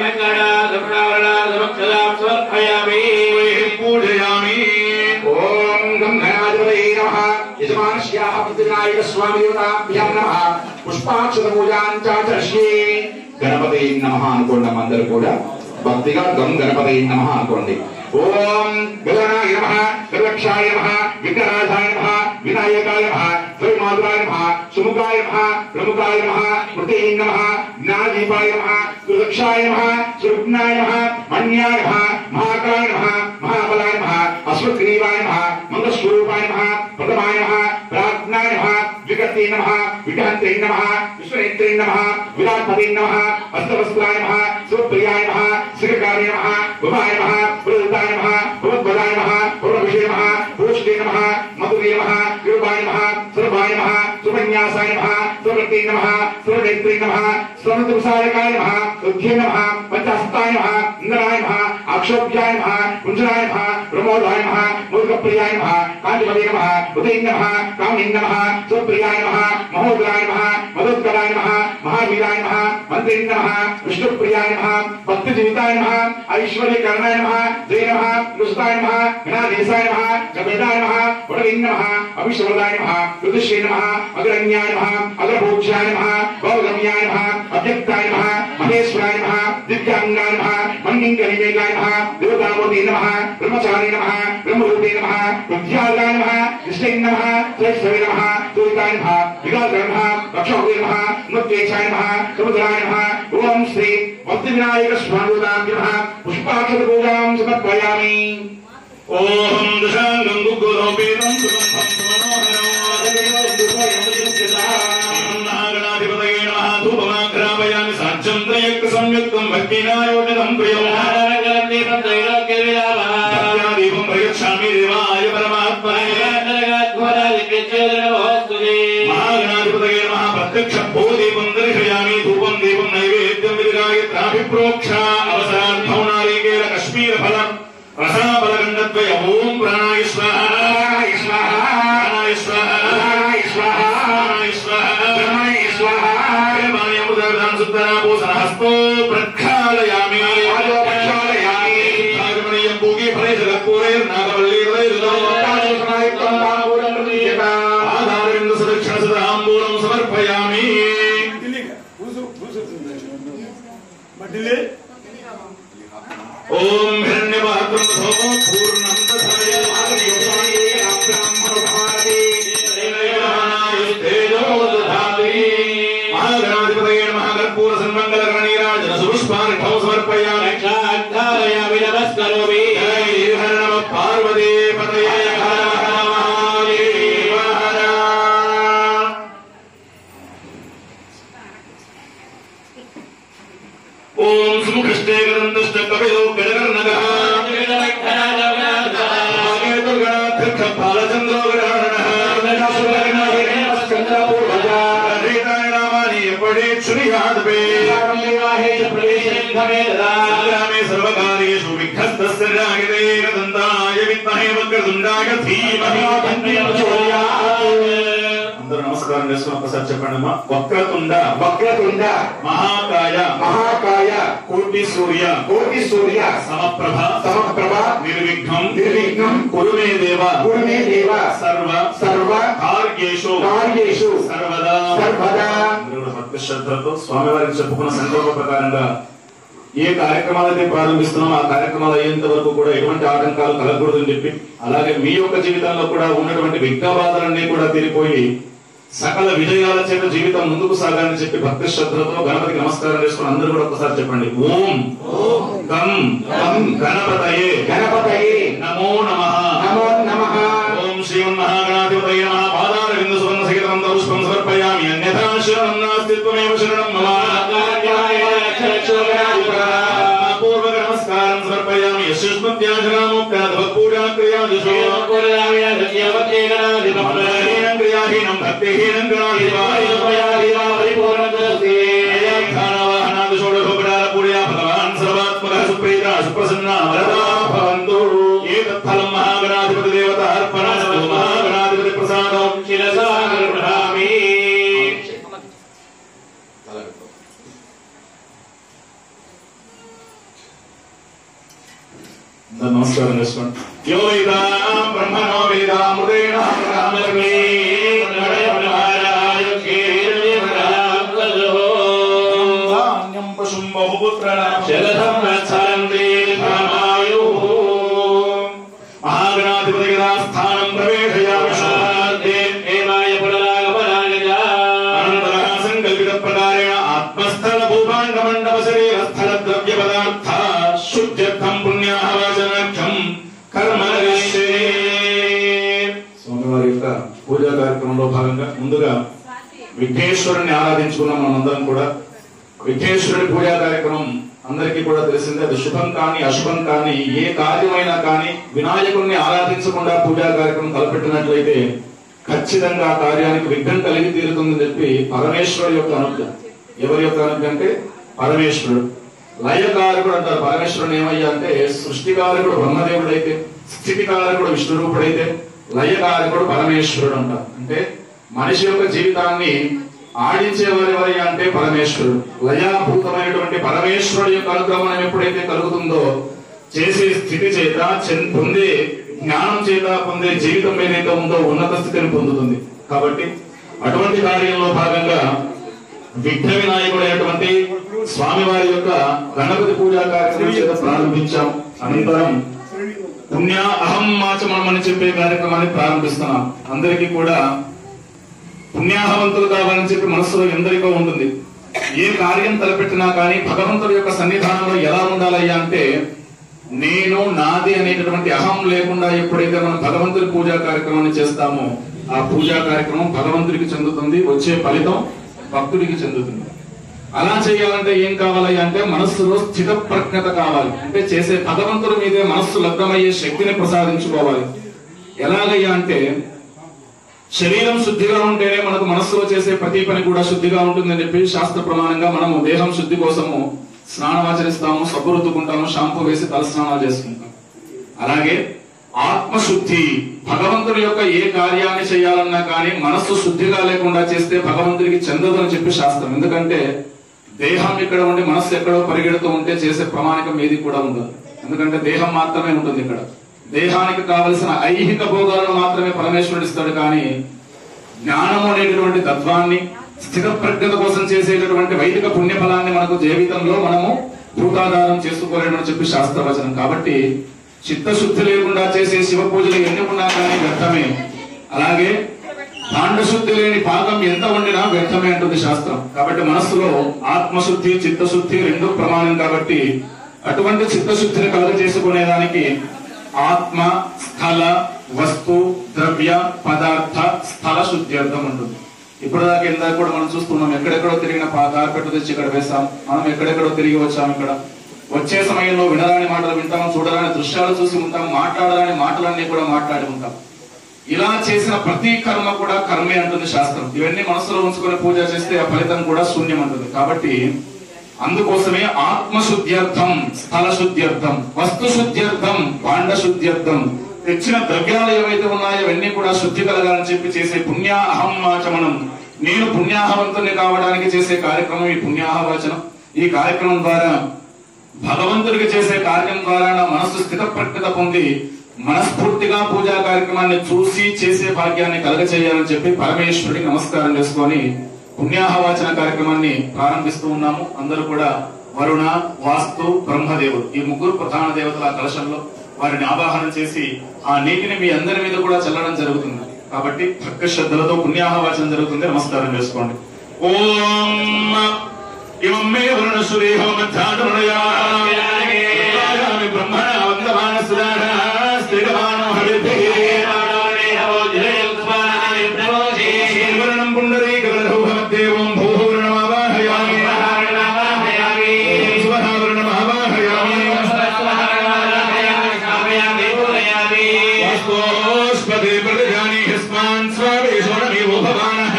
పూజయామి ఓం గంగాధిపతయే నమః యజమానస్యాః ప్రతినాయక స్వామి దేవతాభ్యాం నమః పుష్పాక్షర పూజాం చాచర్ష్యే గణపతి నమః అనుకోండి అందరూ కూడా భక్తిగా గం గణపతి నమః అనుకోండి ఓం గగనాయ నమః గర్వక్షాయ నమః విఘ్నరాజాయ నమః వినాయకాయ నమః త్రైమాతురాయ నమః సుముఖాయ నమః ప్రముఖాయ నమః మృతే నమః జ్ఞానదీపాయ నమః సుదక్షాయ నమః సురుగ్నాయ నమః మణ్యాయ నమః మహాకాయ నమః మహాబలాయ నమః అశ్వగ్రీవాయ నమః మంగళస్వరూపాయ నమః ప్రథమాయ నమః ప్రాజ్ఞాయ నమః విగతే నమః విఘ్నంతే నమః విశ్వనేత్రే నమః విరాట్పదే నమః అస్తవస్త్రాయ నమః శివప్రియాయ నమః శిఖకాయ నమః ఉమాయ నమః ప్రదాయ నమః భగవద్వదాయ నమః పూర్ణవిషయ నమః భూషితే నమః మధురే నమః విరూపాయ నమః సర్వాయ నమః సుమన్యాసాయ నమః సుమృతే నమః సురనేత్రే నమః స్వర్ణదుసాయకాయ నమః ఉద్ధ్యే నమః పంచహస్తాయ నమః ఇంద్రాయ నమః అక్షోభ్యాయ నమః కుంజరాయ నమః బ్రహ్మోదాయ నమః మూర్ఖప్రియాయ నమః కాంతిపదే నమః ఉదయ నమః కామిన్ నమః సుప్రియాయ నమః మహోదరాయ నమః మధోత్కరాయ నమః మహావీరాయ నమః మంత్రి నమః విష్ణుప్రియాయ నమః భక్తి జీవితాయ నమః ఐశ్వర్యకరణాయ నమః జయ నమః దుస్తాయ నమః గణాధీశాయ నమః జపేదాయ నమః వడలింగ నమః అవిశ్వదాయ నమః రుదుశ్రీ నమః అగ్రజ్ఞాయ నమః అగ్రభోక్షాయ నమః గౌరమ్యాయ నమః అవ్యక్తాయ నమః మహేశ్వరాయ నమః దివ్యాంగాయ నమః మన్నింకనిమేకాయ నమః దేవతామూర్తి నమః బ్రహ్మచారి నమః బ్రహ్మరూపే నమః విద్యాగాయ నమః కృష్ణై నమః శ్రేష్ఠవే నమః సూరితాయ నమః విగాత్రాయ నమః రక్షోగే నమః నృత్యేశాయ నమః సముద్రాయ నమః ఓం శ్రీ భక్తి వినాయక స్వామి నమః పుష్పాక్షర పూజాం సమర్పయామి ఓం దశాంగం గుగ్గులోపేతం సుగంధం సుమనోహరం నమః ధూపమాగ్రాపయామి సాధ్యం త్రయక్ సంయుక్తం భక్తినాయోజితం ప్రియం దీపం ప్రయచ్ఛామి దేవాయ పరమాత్మనే మహాగణాధిపతయే నమః ప్రత్యక్ష భూ దీపం దర్శయామి ధూపం దీపం నైవేద్యం విదిగాయత్రాభిప్రోక్ష అవసరార్థం నారీకేల కశ్మీర ఫలం రసాబలగండద్వయ ఓం ప్రాణాయ స్వాహ ప్రాణాయ స్వాహా ప్రాణాయ స్వాహ ప్రాణాయ స్వాహా ప్రాణాయ స్వాహ ప్రాణాయ స్వాహా హస్తో ప్రక్షాళయామి పాదో ప్రక్షాళయామి. నాగమణీయం భూగి ఫలే జగత్పూరే నాగవల్లి తాజోసనాయుక్తం తాంబూలం ప్రదీయత ఆధారవింద సుదక్షిణ సుధాంబూలం సమర్పయామి మట్టిలే ఓం హిరణ్యపాత్రం సోమో పూర్ణం మహాగణాధిపతయే నమః కర్పూర సన్మంగళ గణనీరాజన సుపుష్పార్ఘం సమర్పయామి జై హర నమ పార్వతీ పతయే హర హర మహాదేవ హర ఓం సుముఖృష్టే గదంతశ్చ కవిదో గడకర్ణకః భాగేతుర్గణాధ్యక్ష బాలచంద్రో గడారణః రీతాయ నామాని ఎప్పటి శ్రీయాదవే సంగ్రామే సర్వకార్యేషు విఘ్నస్తస్య రాగితే గదంతాయ విద్మహే వక్రతుండాయ ధీమహి అందరూ నమస్కారం చేసుకుని ఒక్కసారి చెప్పండి అమ్మా వక్రతుండ వక్రతుండ మహాకాయ మహాకాయ కోటి సూర్య కోటి సూర్య సమప్రభ సమప్రభ నిర్విఘ్నం నిర్విఘ్నం కురుమే దేవ గురుమే దేవ సర్వ సర్వ కార్యేషు కార్యేషు సర్వదా సర్వదా అందరూ కూడా భక్తి శ్రద్ధలతో స్వామివారికి చెప్పుకున్న సంకల్ప ప్రకారంగా ఏ కార్యక్రమాలైతే ప్రారంభిస్తున్నామో ఆ కార్యక్రమాలు అయ్యేంత వరకు కూడా ఎటువంటి ఆటంకాలు కలగకూడదని చెప్పి అలాగే మీ యొక్క జీవితంలో కూడా ఉన్నటువంటి విఘ్న బాధలన్నీ కూడా తీరిపోయి సకల విజయాల చేత జీవితం ముందుకు సాగాలని చెప్పి భక్తి శ్రద్ధలతో గణపతికి నమస్కారం చేసుకుని అందరూ కూడా ఒకసారి చెప్పండి ఓం గం గం గణపతయే గణపతయే నమో నమః నమో నమః ఓం శ్రీమన్మహాగణాధిపతయ నమః పాదారవింద సువర్ణ సహితం పుష్పం సమర్పయామి అన్యథా శరణం నాస్తి త్వమేవ శరణం మమ పూర్వక నమస్కారం సమర్పయామి యశస్మత్యాజనామోక్తాదవపూజా క్రియాదిషు హీనం క్రియాహీనం భక్తిహీనం భగవాన్ సర్వాత్మక సుప్రీత సుప్రసన్న వరదా భవంతు ఏతత్ఫలం మహాగణాధిపతి దేవత అర్పణస్తు మహాగణాధిపతి ప్రసాదం శిరసా గృహామి అందరూ నమస్కారం చేసుకోండి యో వేదాం బ్రహ్మణో వేదామృతేణ రామర్మే ధాన్యం పశుం బహుపుత్రణాం మహాగణాధిపతి స్థానం ప్రవేశయామి అనంతరः సంకల్పిత ప్రకారేణ ఆత్మస్థల భూభాండ మండప శరీర స్థల ద్రవ్య పదార్థ శుద్ధ్యర్థం పుణ్యాహవాచనార్థం కర్మ స్వామివారి యొక్క పూజా కార్యక్రమంలో భాగంగా ముందుగా విఘ్నేశ్వరుని ఆరాధించుకున్నాం మనందరం కూడా విఘ్నేశ్వరుడి పూజా కార్యక్రమం అందరికీ కూడా తెలిసిందే అది శుభం కానీ అశుభం కానీ ఏ కార్యమైనా కానీ వినాయకుడిని ఆరాధించకుండా పూజా కార్యక్రమం తలపెట్టినట్లయితే ఖచ్చితంగా ఆ కార్యానికి విఘ్నం కలిగి తీరుతుందని చెప్పి పరమేశ్వరుడు యొక్క అనుజ్ఞ ఎవరి యొక్క అనుజ్ఞ అంటే పరమేశ్వరుడు లయకారకుడు అంటారు పరమేశ్వరుడు ఏమయ్యా అంటే సృష్టికారకుడు బ్రహ్మదేవుడు అయితే స్థితికారకుడు విష్ణు రూపుడైతే లయకారకుడు పరమేశ్వరుడు అంటారు అంటే మనిషి యొక్క జీవితాన్ని ఆడించేవారు ఎవరి అంటే పరమేశ్వరుడు లయాభూతమైనటువంటి పరమేశ్వరుడు యొక్క అనుగ్రహం ఎప్పుడైతే కలుగుతుందో చేసే స్థితి చేత చెన్- పొందే జ్ఞానం చేత పొందే జీవితం ఏదైతే ఉందో ఉన్నత స్థితిని పొందుతుంది కాబట్టి అటువంటి కార్యంలో భాగంగా విఘ్న వినాయకుడైనటువంటి స్వామివారి యొక్క గణపతి పూజా కార్యక్రమం చేత ప్రారంభించాం అనంతరం పుణ్య అహం మాచమనం అని చెప్పే కార్యక్రమాన్ని ప్రారంభిస్తున్నాం అందరికీ కూడా పుణ్యాహవంతులు కావాలని చెప్పి మనసులో ఎందరికో ఉంటుంది ఏ కార్యం తలపెట్టినా కానీ భగవంతుడి యొక్క సన్నిధానంలో ఎలా ఉండాలయ్యా అంటే నేను నాది అనేటటువంటి అహం లేకుండా ఎప్పుడైతే మనం భగవంతుడి పూజా కార్యక్రమాన్ని చేస్తామో ఆ పూజా కార్యక్రమం భగవంతుడికి చెందుతుంది వచ్చే ఫలితం భక్తుడికి చెందుతుంది అలా చేయాలంటే ఏం కావాలి అంటే మనస్సులో స్థిత ప్రజ్ఞత కావాలి అంటే చేసే భగవంతుడి మీదే మనస్సు లగ్నమయ్యే శక్తిని ప్రసాదించుకోవాలి ఎలాగయ్యా అంటే శరీరం శుద్ధిగా ఉంటేనే మనకు మనస్సులో చేసే ప్రతి పని కూడా శుద్ధిగా ఉంటుందని చెప్పి శాస్త్ర ప్రమాణంగా మనము దేహం శుద్ధి కోసము స్నానం ఆచరిస్తాము సబ్బు రుద్దుకుంటాము షాంపూ వేసి తల స్నానాలు చేసుకుంటాం అలాగే ఆత్మశుద్ధి భగవంతుడి యొక్క ఏ కార్యాన్ని చేయాలన్నా కానీ మనస్సు శుద్ధిగా లేకుండా చేస్తే భగవంతుడికి చెందదు అని చెప్పి శాస్త్రం ఎందుకంటే దేహం ఇక్కడ ఉండి మనస్సు ఎక్కడో పరిగెడుతూ ఉంటే చేసే ప్రమాణికం ఏది కూడా ఉండదు ఎందుకంటే దేహం మాత్రమే ఉంటుంది ఇక్కడ దేహానికి కావలసిన ఐహిక భోగాలను మాత్రమే పరమేశ్వరుడు ఇస్తాడు కానీ జ్ఞానము అనేటటువంటి తత్వాన్ని స్థిత ప్రజ్ఞత కోసం చేసేటటువంటి వైదిక పుణ్య ఫలాన్ని మనకు జీవితంలో మనము భూతాధారం చేసుకోలేమని చెప్పి శాస్త్రవచనం కాబట్టి చిత్తశుద్ధి లేకుండా చేసే శివ పూజలు ఎన్ని ఉన్నా కానీ వ్యర్థమే అలాగే పాండశుద్ధి లేని పాకం ఎంత వండినా వ్యర్థమే అంటుంది శాస్త్రం కాబట్టి మనస్సులో ఆత్మశుద్ధి చిత్తశుద్ధి రెండు ప్రమాణం కాబట్టి అటువంటి చిత్తశుద్ధిని కలుగ చేసుకునేదానికి ఆత్మ స్థల వస్తు ద్రవ్య పదార్థ స్థల శుద్ధి అర్థం ఉంటుంది ఇప్పుడు దాకా ఇందాక కూడా మనం చూస్తున్నాం ఎక్కడెక్కడో తిరిగిన పా- కార్పెట్ తెచ్చి ఇక్కడ వేసాం మనం ఎక్కడెక్కడో తిరిగి వచ్చాం ఇక్కడ వచ్చే సమయంలో వినరాని మాటలు వింటాం చూడరాని దృశ్యాలు చూసి ఉంటాం మాట్లాడరాని మాటలన్నీ కూడా మాట్లాడి ఉంటాం ఇలా చేసిన ప్రతి కర్మ కూడా కర్మే అంటుంది శాస్త్రం ఇవన్నీ మనసులో ఉంచుకొని పూజ చేస్తే ఆ ఫలితం కూడా శూన్యం అంటుంది కాబట్టి అందుకోసమే ఆత్మశుద్ధ్యర్థం స్థల శుద్ధ్యర్థం వస్తు శుద్ధ్యర్థం పాండ శుద్ధ్యర్థం తెచ్చిన ద్రవ్యాలు ఏవైతే ఉన్నాయో అవన్నీ కూడా శుద్ధి కలగాలని చెప్పి చేసే పుణ్య అహం వాచమనం నేను పుణ్యాహవంతుని కావడానికి చేసే కార్యక్రమం ఈ పుణ్యాహవాచనం ఈ కార్యక్రమం ద్వారా భగవంతుడికి చేసే కార్యం ద్వారా నా మనస్సు స్థిత ప్రజ్ఞత పొంది మనస్ఫూర్తిగా పూజా కార్యక్రమాన్ని చూసి చేసే భాగ్యాన్ని కలగచేయాలని చెప్పి పరమేశ్వరుడికి నమస్కారం చేసుకొని పుణ్యాహవాచన కార్యక్రమాన్ని ప్రారంభిస్తూ ఉన్నాము అందరూ కూడా వరుణ వాస్తు బ్రహ్మదేవుడు ఈ ముగ్గురు ప్రధాన దేవతల కలశంలో వారిని ఆవాహన చేసి ఆ నీటిని మీ అందరి మీద కూడా చల్లడం జరుగుతుంది కాబట్టి భక్తి శ్రద్ధలతో పుణ్యాహవాచనం జరుగుతుంది నమస్కారం చేసుకోండి ఓం ఇమం మే వరుణసురేహో మధ్యాహ్నయామి బ్రహ్మణ వందమాన సుధార స్థిరమానో హరివర్ణం పుండరీకరూహమద్దేవం భూహూర్ణమావాహయామి స్వహావర్ణమావాహయామి వాస్తోష్పదే ప్రతిజాని హస్మాన్ స్వావేశోణమేవో భవానః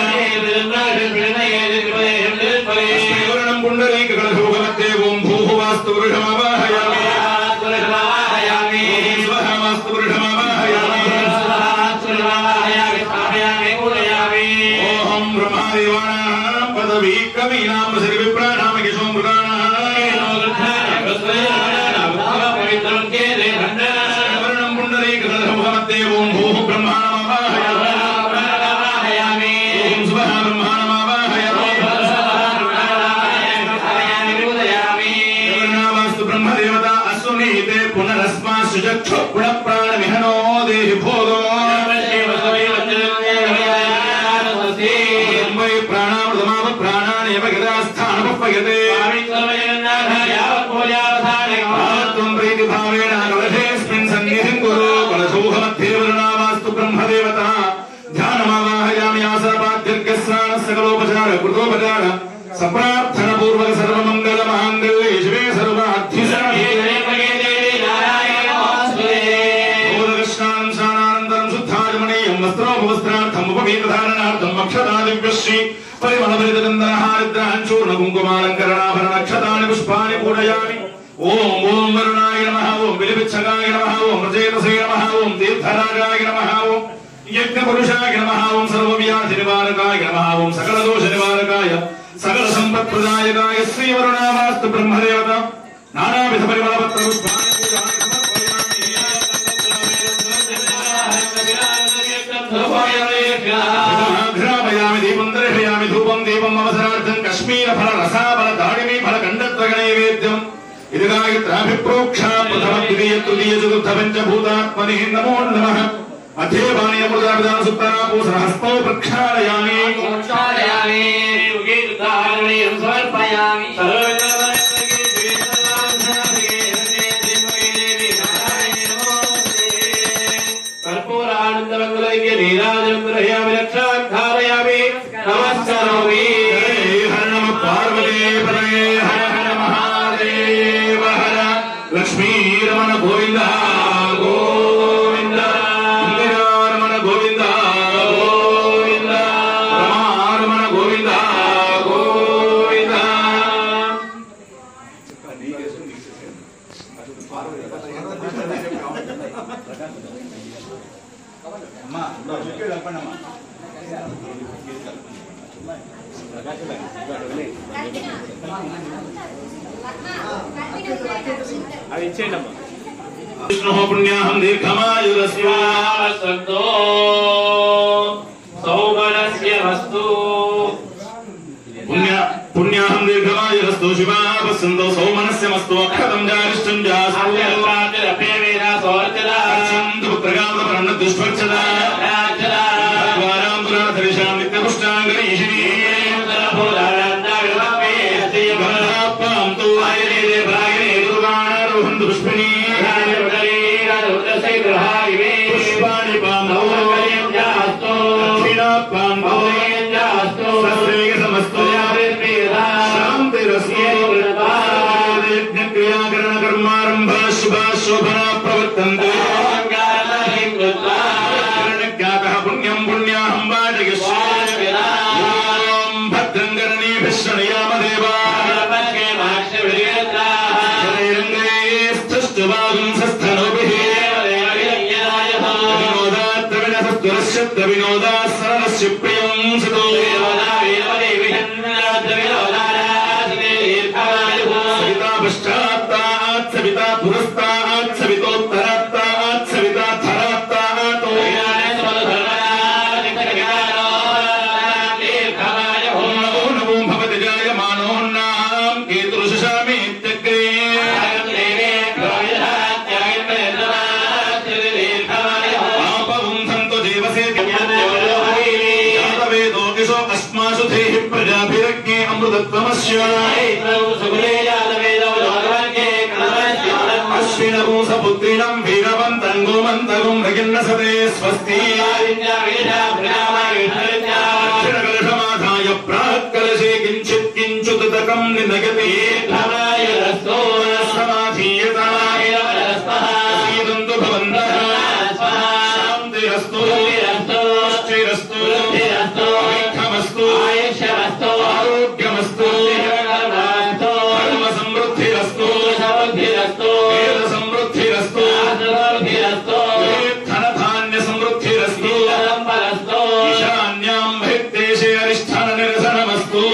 వర్ణం పుండరీకరూహమద్దేవం భూః వాస్తు వృషమావాహయామి స్వహమాస్తు వృషమావాహయామి ఓహం బ్రహ్మదేవానాం పదవీ కవీనాం ప్రసరి విప్రాణాం యశో వర్ణం పుండరీకరూహమద్దేవం భూః బ్రహ్మాణమావాహయామి ఓం స్వహ బ్రహ్మాణమావాహయామి వర్ణావాస్తు బ్రహ్మదేవత అశ్వమీతే పునరస్మా సుజక్షు పుణ ప్రాణమిహనో దేహి భోగో వై ప్రాణామృతమావ ప్రాణానేవ గదాస్థానముపయతే త్వం ప్రీతి భావేన కలశేస్మిన్ సన్నిధిం కురు కలశోహమధ్యే వర్ణావాస్తు బ్రహ్మదేవత ధ్యానమావాహయామి ఆశాపాద్యర్గ స్నాన సకలోపచార కృతోపచార సప్రార్థన పూర్వక సర్వమంగళ మాంగళ్యే శివే సర్వాధ్యుషణే భూతకృష్ణానం స్నానానంతరం శుద్ధాజమనీయం వస్త్రోపవస్త్రార్థం ఉపవీతధారణార్థం అక్షతాదివ్యశ్రీ పరిమళభరితగంధనహారిద్రాన్ చూర్ణ కుంకుమాలంకరణాభరణ అక్షతాని పుష్పాని పూజయామి ఓం ఓం వరుణాయ నమః ఓం విలిపిచ్చగాయ నమః ఓం ప్రజేతసే నమః ఓం తీర్థరాజాయ నమః ఓం యజ్ఞ పురుషాయ నమః ఓం సర్వవ్యాధి నివారకాయ నమః ఓం సకల దోష నివారకాయ సకల సంపత్ ప్రదాయకాయ శ్రీ వరుణామాస్తు బ్రహ్మదేవత నానావిధ పరిమళ పత్ర పుష్పాన్ని పూజాయ సమర్పయామి దీపం దర్శయామి ధూపం దీపం అవసరార్థం కశ్మీర ఫల రసాబల దాడిమీ ఫల కండత్రగ నైవేద్యం ఇది గాయత్రాభిప్రోక్ష ప్రథమ ద్వితీయ తృతీయ చతుర్థ పంచభూతాత్మని నమో నమ అధ్యేవాణి అమృతాభిధాన సుత్తరా పూసన హస్తౌ ప్రక్షాళయామి కర్పూరానందమంగళైక్య నీరాజనం గ్రహయామి రక్షాధారయామి నమస్కరోమి జై హర నమ పార్వతీ పదయే హర హర మహాదేవ హర లక్ష్మీ రమణ గోవింద గోవింద ఇందిరారమణ గోవింద గోవింద రమారమణ గోవింద గోవింద అవి ఇచ్చేయండి అమ్మా విష్ణు పుణ్యాహం దీర్ఘమాయురస్య సంతో సౌమనస్య వస్తు పుణ్య పుణ్యాహం దీర్ఘమాయురస్తు శివా పశ్యంతో సౌమనస్యమస్తు అక్షతం జారిష్టం జాస్య సింధు ప్రగామ ప్రణ్ దుష్పక్షద ద్వారాం పురాధరిషాం నిత్యపుష్టాం గణేశిని గంధాపాం తు ఆయనే ప్రాయనే దుర్గాణారోహం పుష్పిణీ పుష్పాణి పాం దక్షిణాపాం సస్రేగ సమస్తు శాంతిరస్తు యజ్ఞక్రియాకరణ కర్మారంభ శుభా శోభనా ప్రవర్తంతే జ్ఞాతః పుణ్యం పుణ్యాహం వాజయస్య ఓం భద్రం కరణీభిः శృణుయామదేవా జనైరంగైస్తస్తువాగం సస్థనోభిः వినోదాత్రవినసత్వరస్యత్ర వినోదాసనస్య ప్రియం సుతో సవితా పశ్చాత్తాత్ సవితా పురస్తాత్ సవితోత్తరాత్తాత్ సవితా ధరాత్తాత్ ఓం నమో నమో భవతి జాయమానోన్నాం కేతురుషామీత్యగ్రే ఆపవం సంతు దేవసే జాతవేదో కిశో అస్మాసు దేహి ప్రజాభిరజ్ఞే అమృతత్వమస్య అశ్వినభూసపుత్రిణం వీరవంతం గోమంతగం మృగిన్నసతే స్వస్తి అక్షరకలశమాధాయ ప్రాక్కలశే కించిత్ కించుతకం నినయతి సమాధీయతాయంతు భవంతః శాంతిరస్తు పుష్టిరస్తు ఐక్యమస్తు ఆరోగ్యమస్తు ధర్మ సమృద్ధిరస్తు వేద సమృద్ధిరస్తు ధనధాన్య సమృద్ధిరస్తు ఈశాన్యాం బహిర్దేశే అరిష్టాన నిరసనమస్తు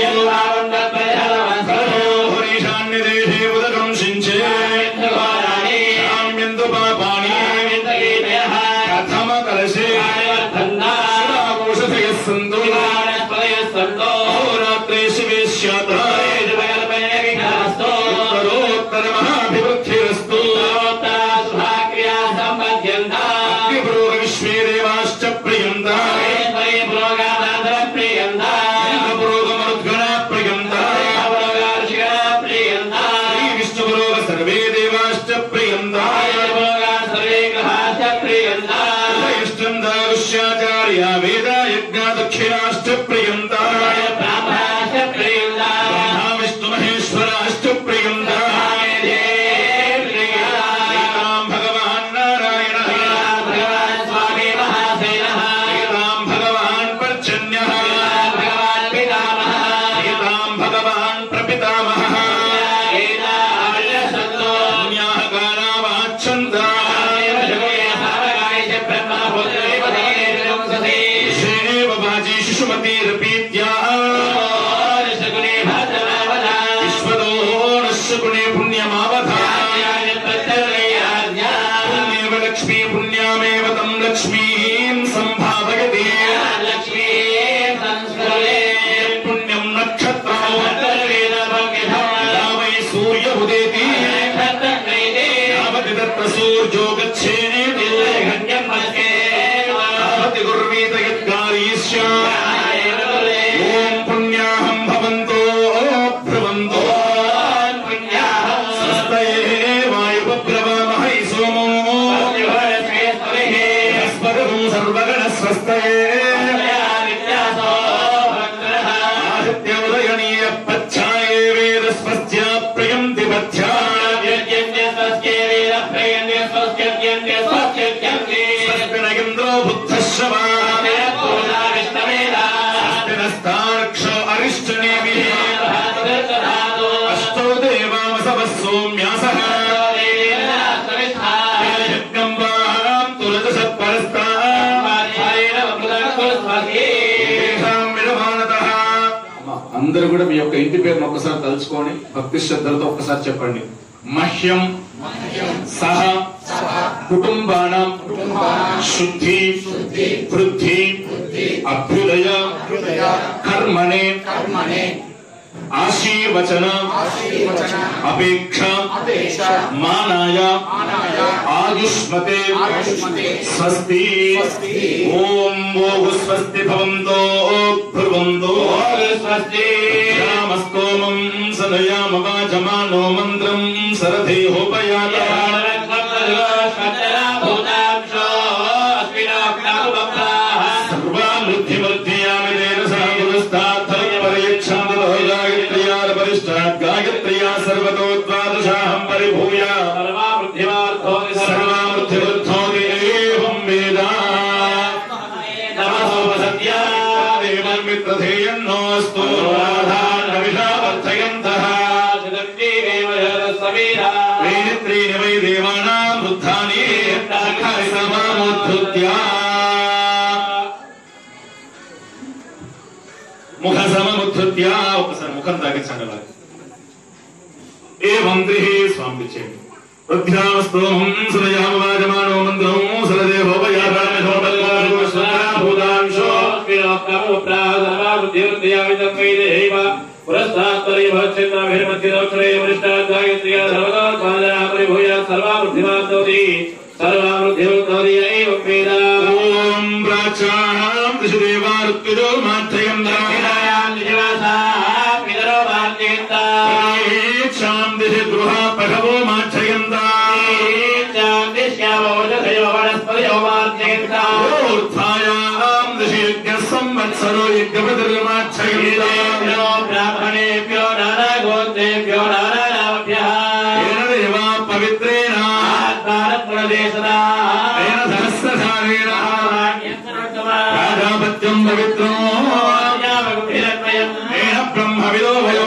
ఈశాన్య దేశే ఉదకం సించే శామ్యంతు పాపాని కథమ కలశే శిలాకోషధయः సంతు అహోరాత్రే శివే స్యాత్ ఉత్తరోత్తర మహాభివృద్ధిరస్తు అగ్నిపురోగ విశ్వే దేవాశ్చ ప్రియంత ఇంద్రపురోగమరుద్గణ ప్రియంత శ్రీ విష్ణుపురోగ సర్వే దేవాశ్చ ప్రియంత ఇష్టం దాగుష్యాచార్య వేద యజ్ఞ దక్షిణాశ్చ ప్రియంత బ్రహ్మ విష్ణు మహేశ్వరాశ్చ ప్రియంత ఏతాం భగవాన్ నారాయణ ఏతాం భగవాన్ పర్జన్య ఏతాం భగవాన్ ప్రపితామహ शेव बाजी शिशुमतीरपीत्या विश्वतो नश्यकुणे पुण्यमावधा पुण्येव लक्ष्मी पुण्यामेव तं लक्ष्मीं सम्भावयति पुण्यं नक्षत्रमो यदा वै सूर्य उदेति यावति तत्र सूर्यो गच्छेति यावति कुर्वीत यत्कारी स्यात् ॐ पुण्याहं भवन्तो भ्रुवन्तो स्वस्तये वायुपब्रवामहै सोमो स्मरं सर्वगणस्वस्तये आदित्योदयनीय पच्छाये वेदस्वस्या प्रयन्ति पथ्या स्वस्ति न इन्द्रो बुद्धश्रवा स्वस्तिनस्तार्क्ष अरिष्टनेमिः अष्टौ देवावसवः सोम्यासः यज्ञं वां तुलजसः परस्तां అందరూ కూడా మీ యొక్క ఇంటి పేరును ఒక్కసారి తలుచుకొని భక్తి శ్రద్ధలతో ఒక్కసారి చెప్పండి మహ్యం సహ కుటుంబానం శుద్ధి వృద్ధి అభ్యుదయ కర్మణే ఆశీర్వచన అపేక్ష మానాయ ఆయుష్మతే స్వస్తి ఓం ఓగు స్వస్తి భవంతో భ్రువంతో శ్యామస్తోమం సదయామ వాచమానో మంత్రం సరథేహోపయాత సర్వామృద్ధిమృద్ధియామి తేన సహ పురస్తాత్తర పరియచ్ఛాందతో గాయత్ర్యార పరిష్టాత్ గాయత్ర్యా సర్వతో ద్వాదశాహం పరిభూయ సర్వామృద్ధివృద్ధోది ఏవం వేద నమోపసత్యా దేవన్మిత్రధేయన్నోస్తు రాధాన్నవిషావర్ధయంతః వేదిత్రీని వై దేవానాం వృద్ధాని సమాముద్ధృత్యా ముఖ సమముద్ధృత్యా ఒకసారి ముఖం తాగించండి అలా ఏవం త్రిహి స్వామి చేయండి వృద్ధ్యామస్తోమం సురయామ వాజమానో మంత్రం సరదేవోపయాభూతాంశో ఓం ప్రాచాం దిశు దేవారుత్తుజో మాత్రయం క్షాం దిశ గృహ పశవో మాక్షయంతా ఊర్ధ్వాయాం దిశ యజ్ఞ సంవత్సరో యజ్ఞపతిర్మాక్షయంతా బ్రాహ్మణేభ్యో నానాగోత్రేభ్యో నానానామభ్యః ఏన దేవా పవిత్రేణ ఏన సహస్రధారేణ రాజాపత్యం పవిత్రో ఏన బ్రహ్మవిదో వయో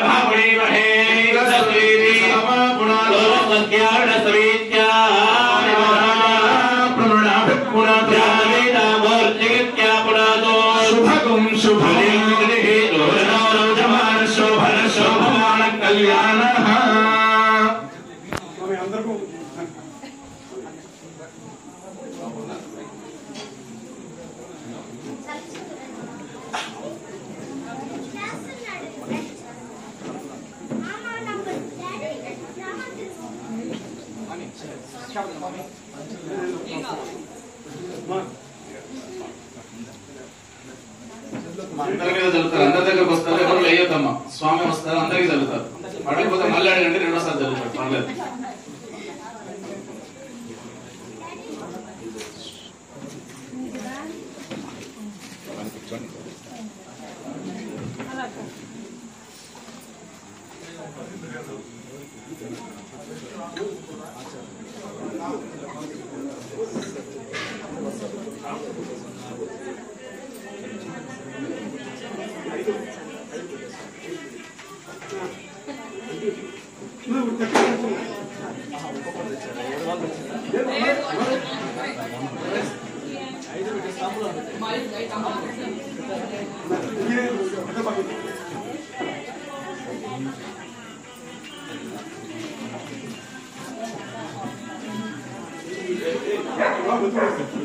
శుభగం శుభలిం శోభన శోభమాన కళ్యాణ స్వామి అందరికీ అందరి మీద చల్లుతారు అందరి దగ్గరకు వస్తారు ఎవరు లేయొద్దమ్మా స్వామి వస్తారు అందరికి చల్లుతారు అడగకపోతే మళ్ళీ అడగండి రెండోసారి చల్లుతారు పర్లేదు 아,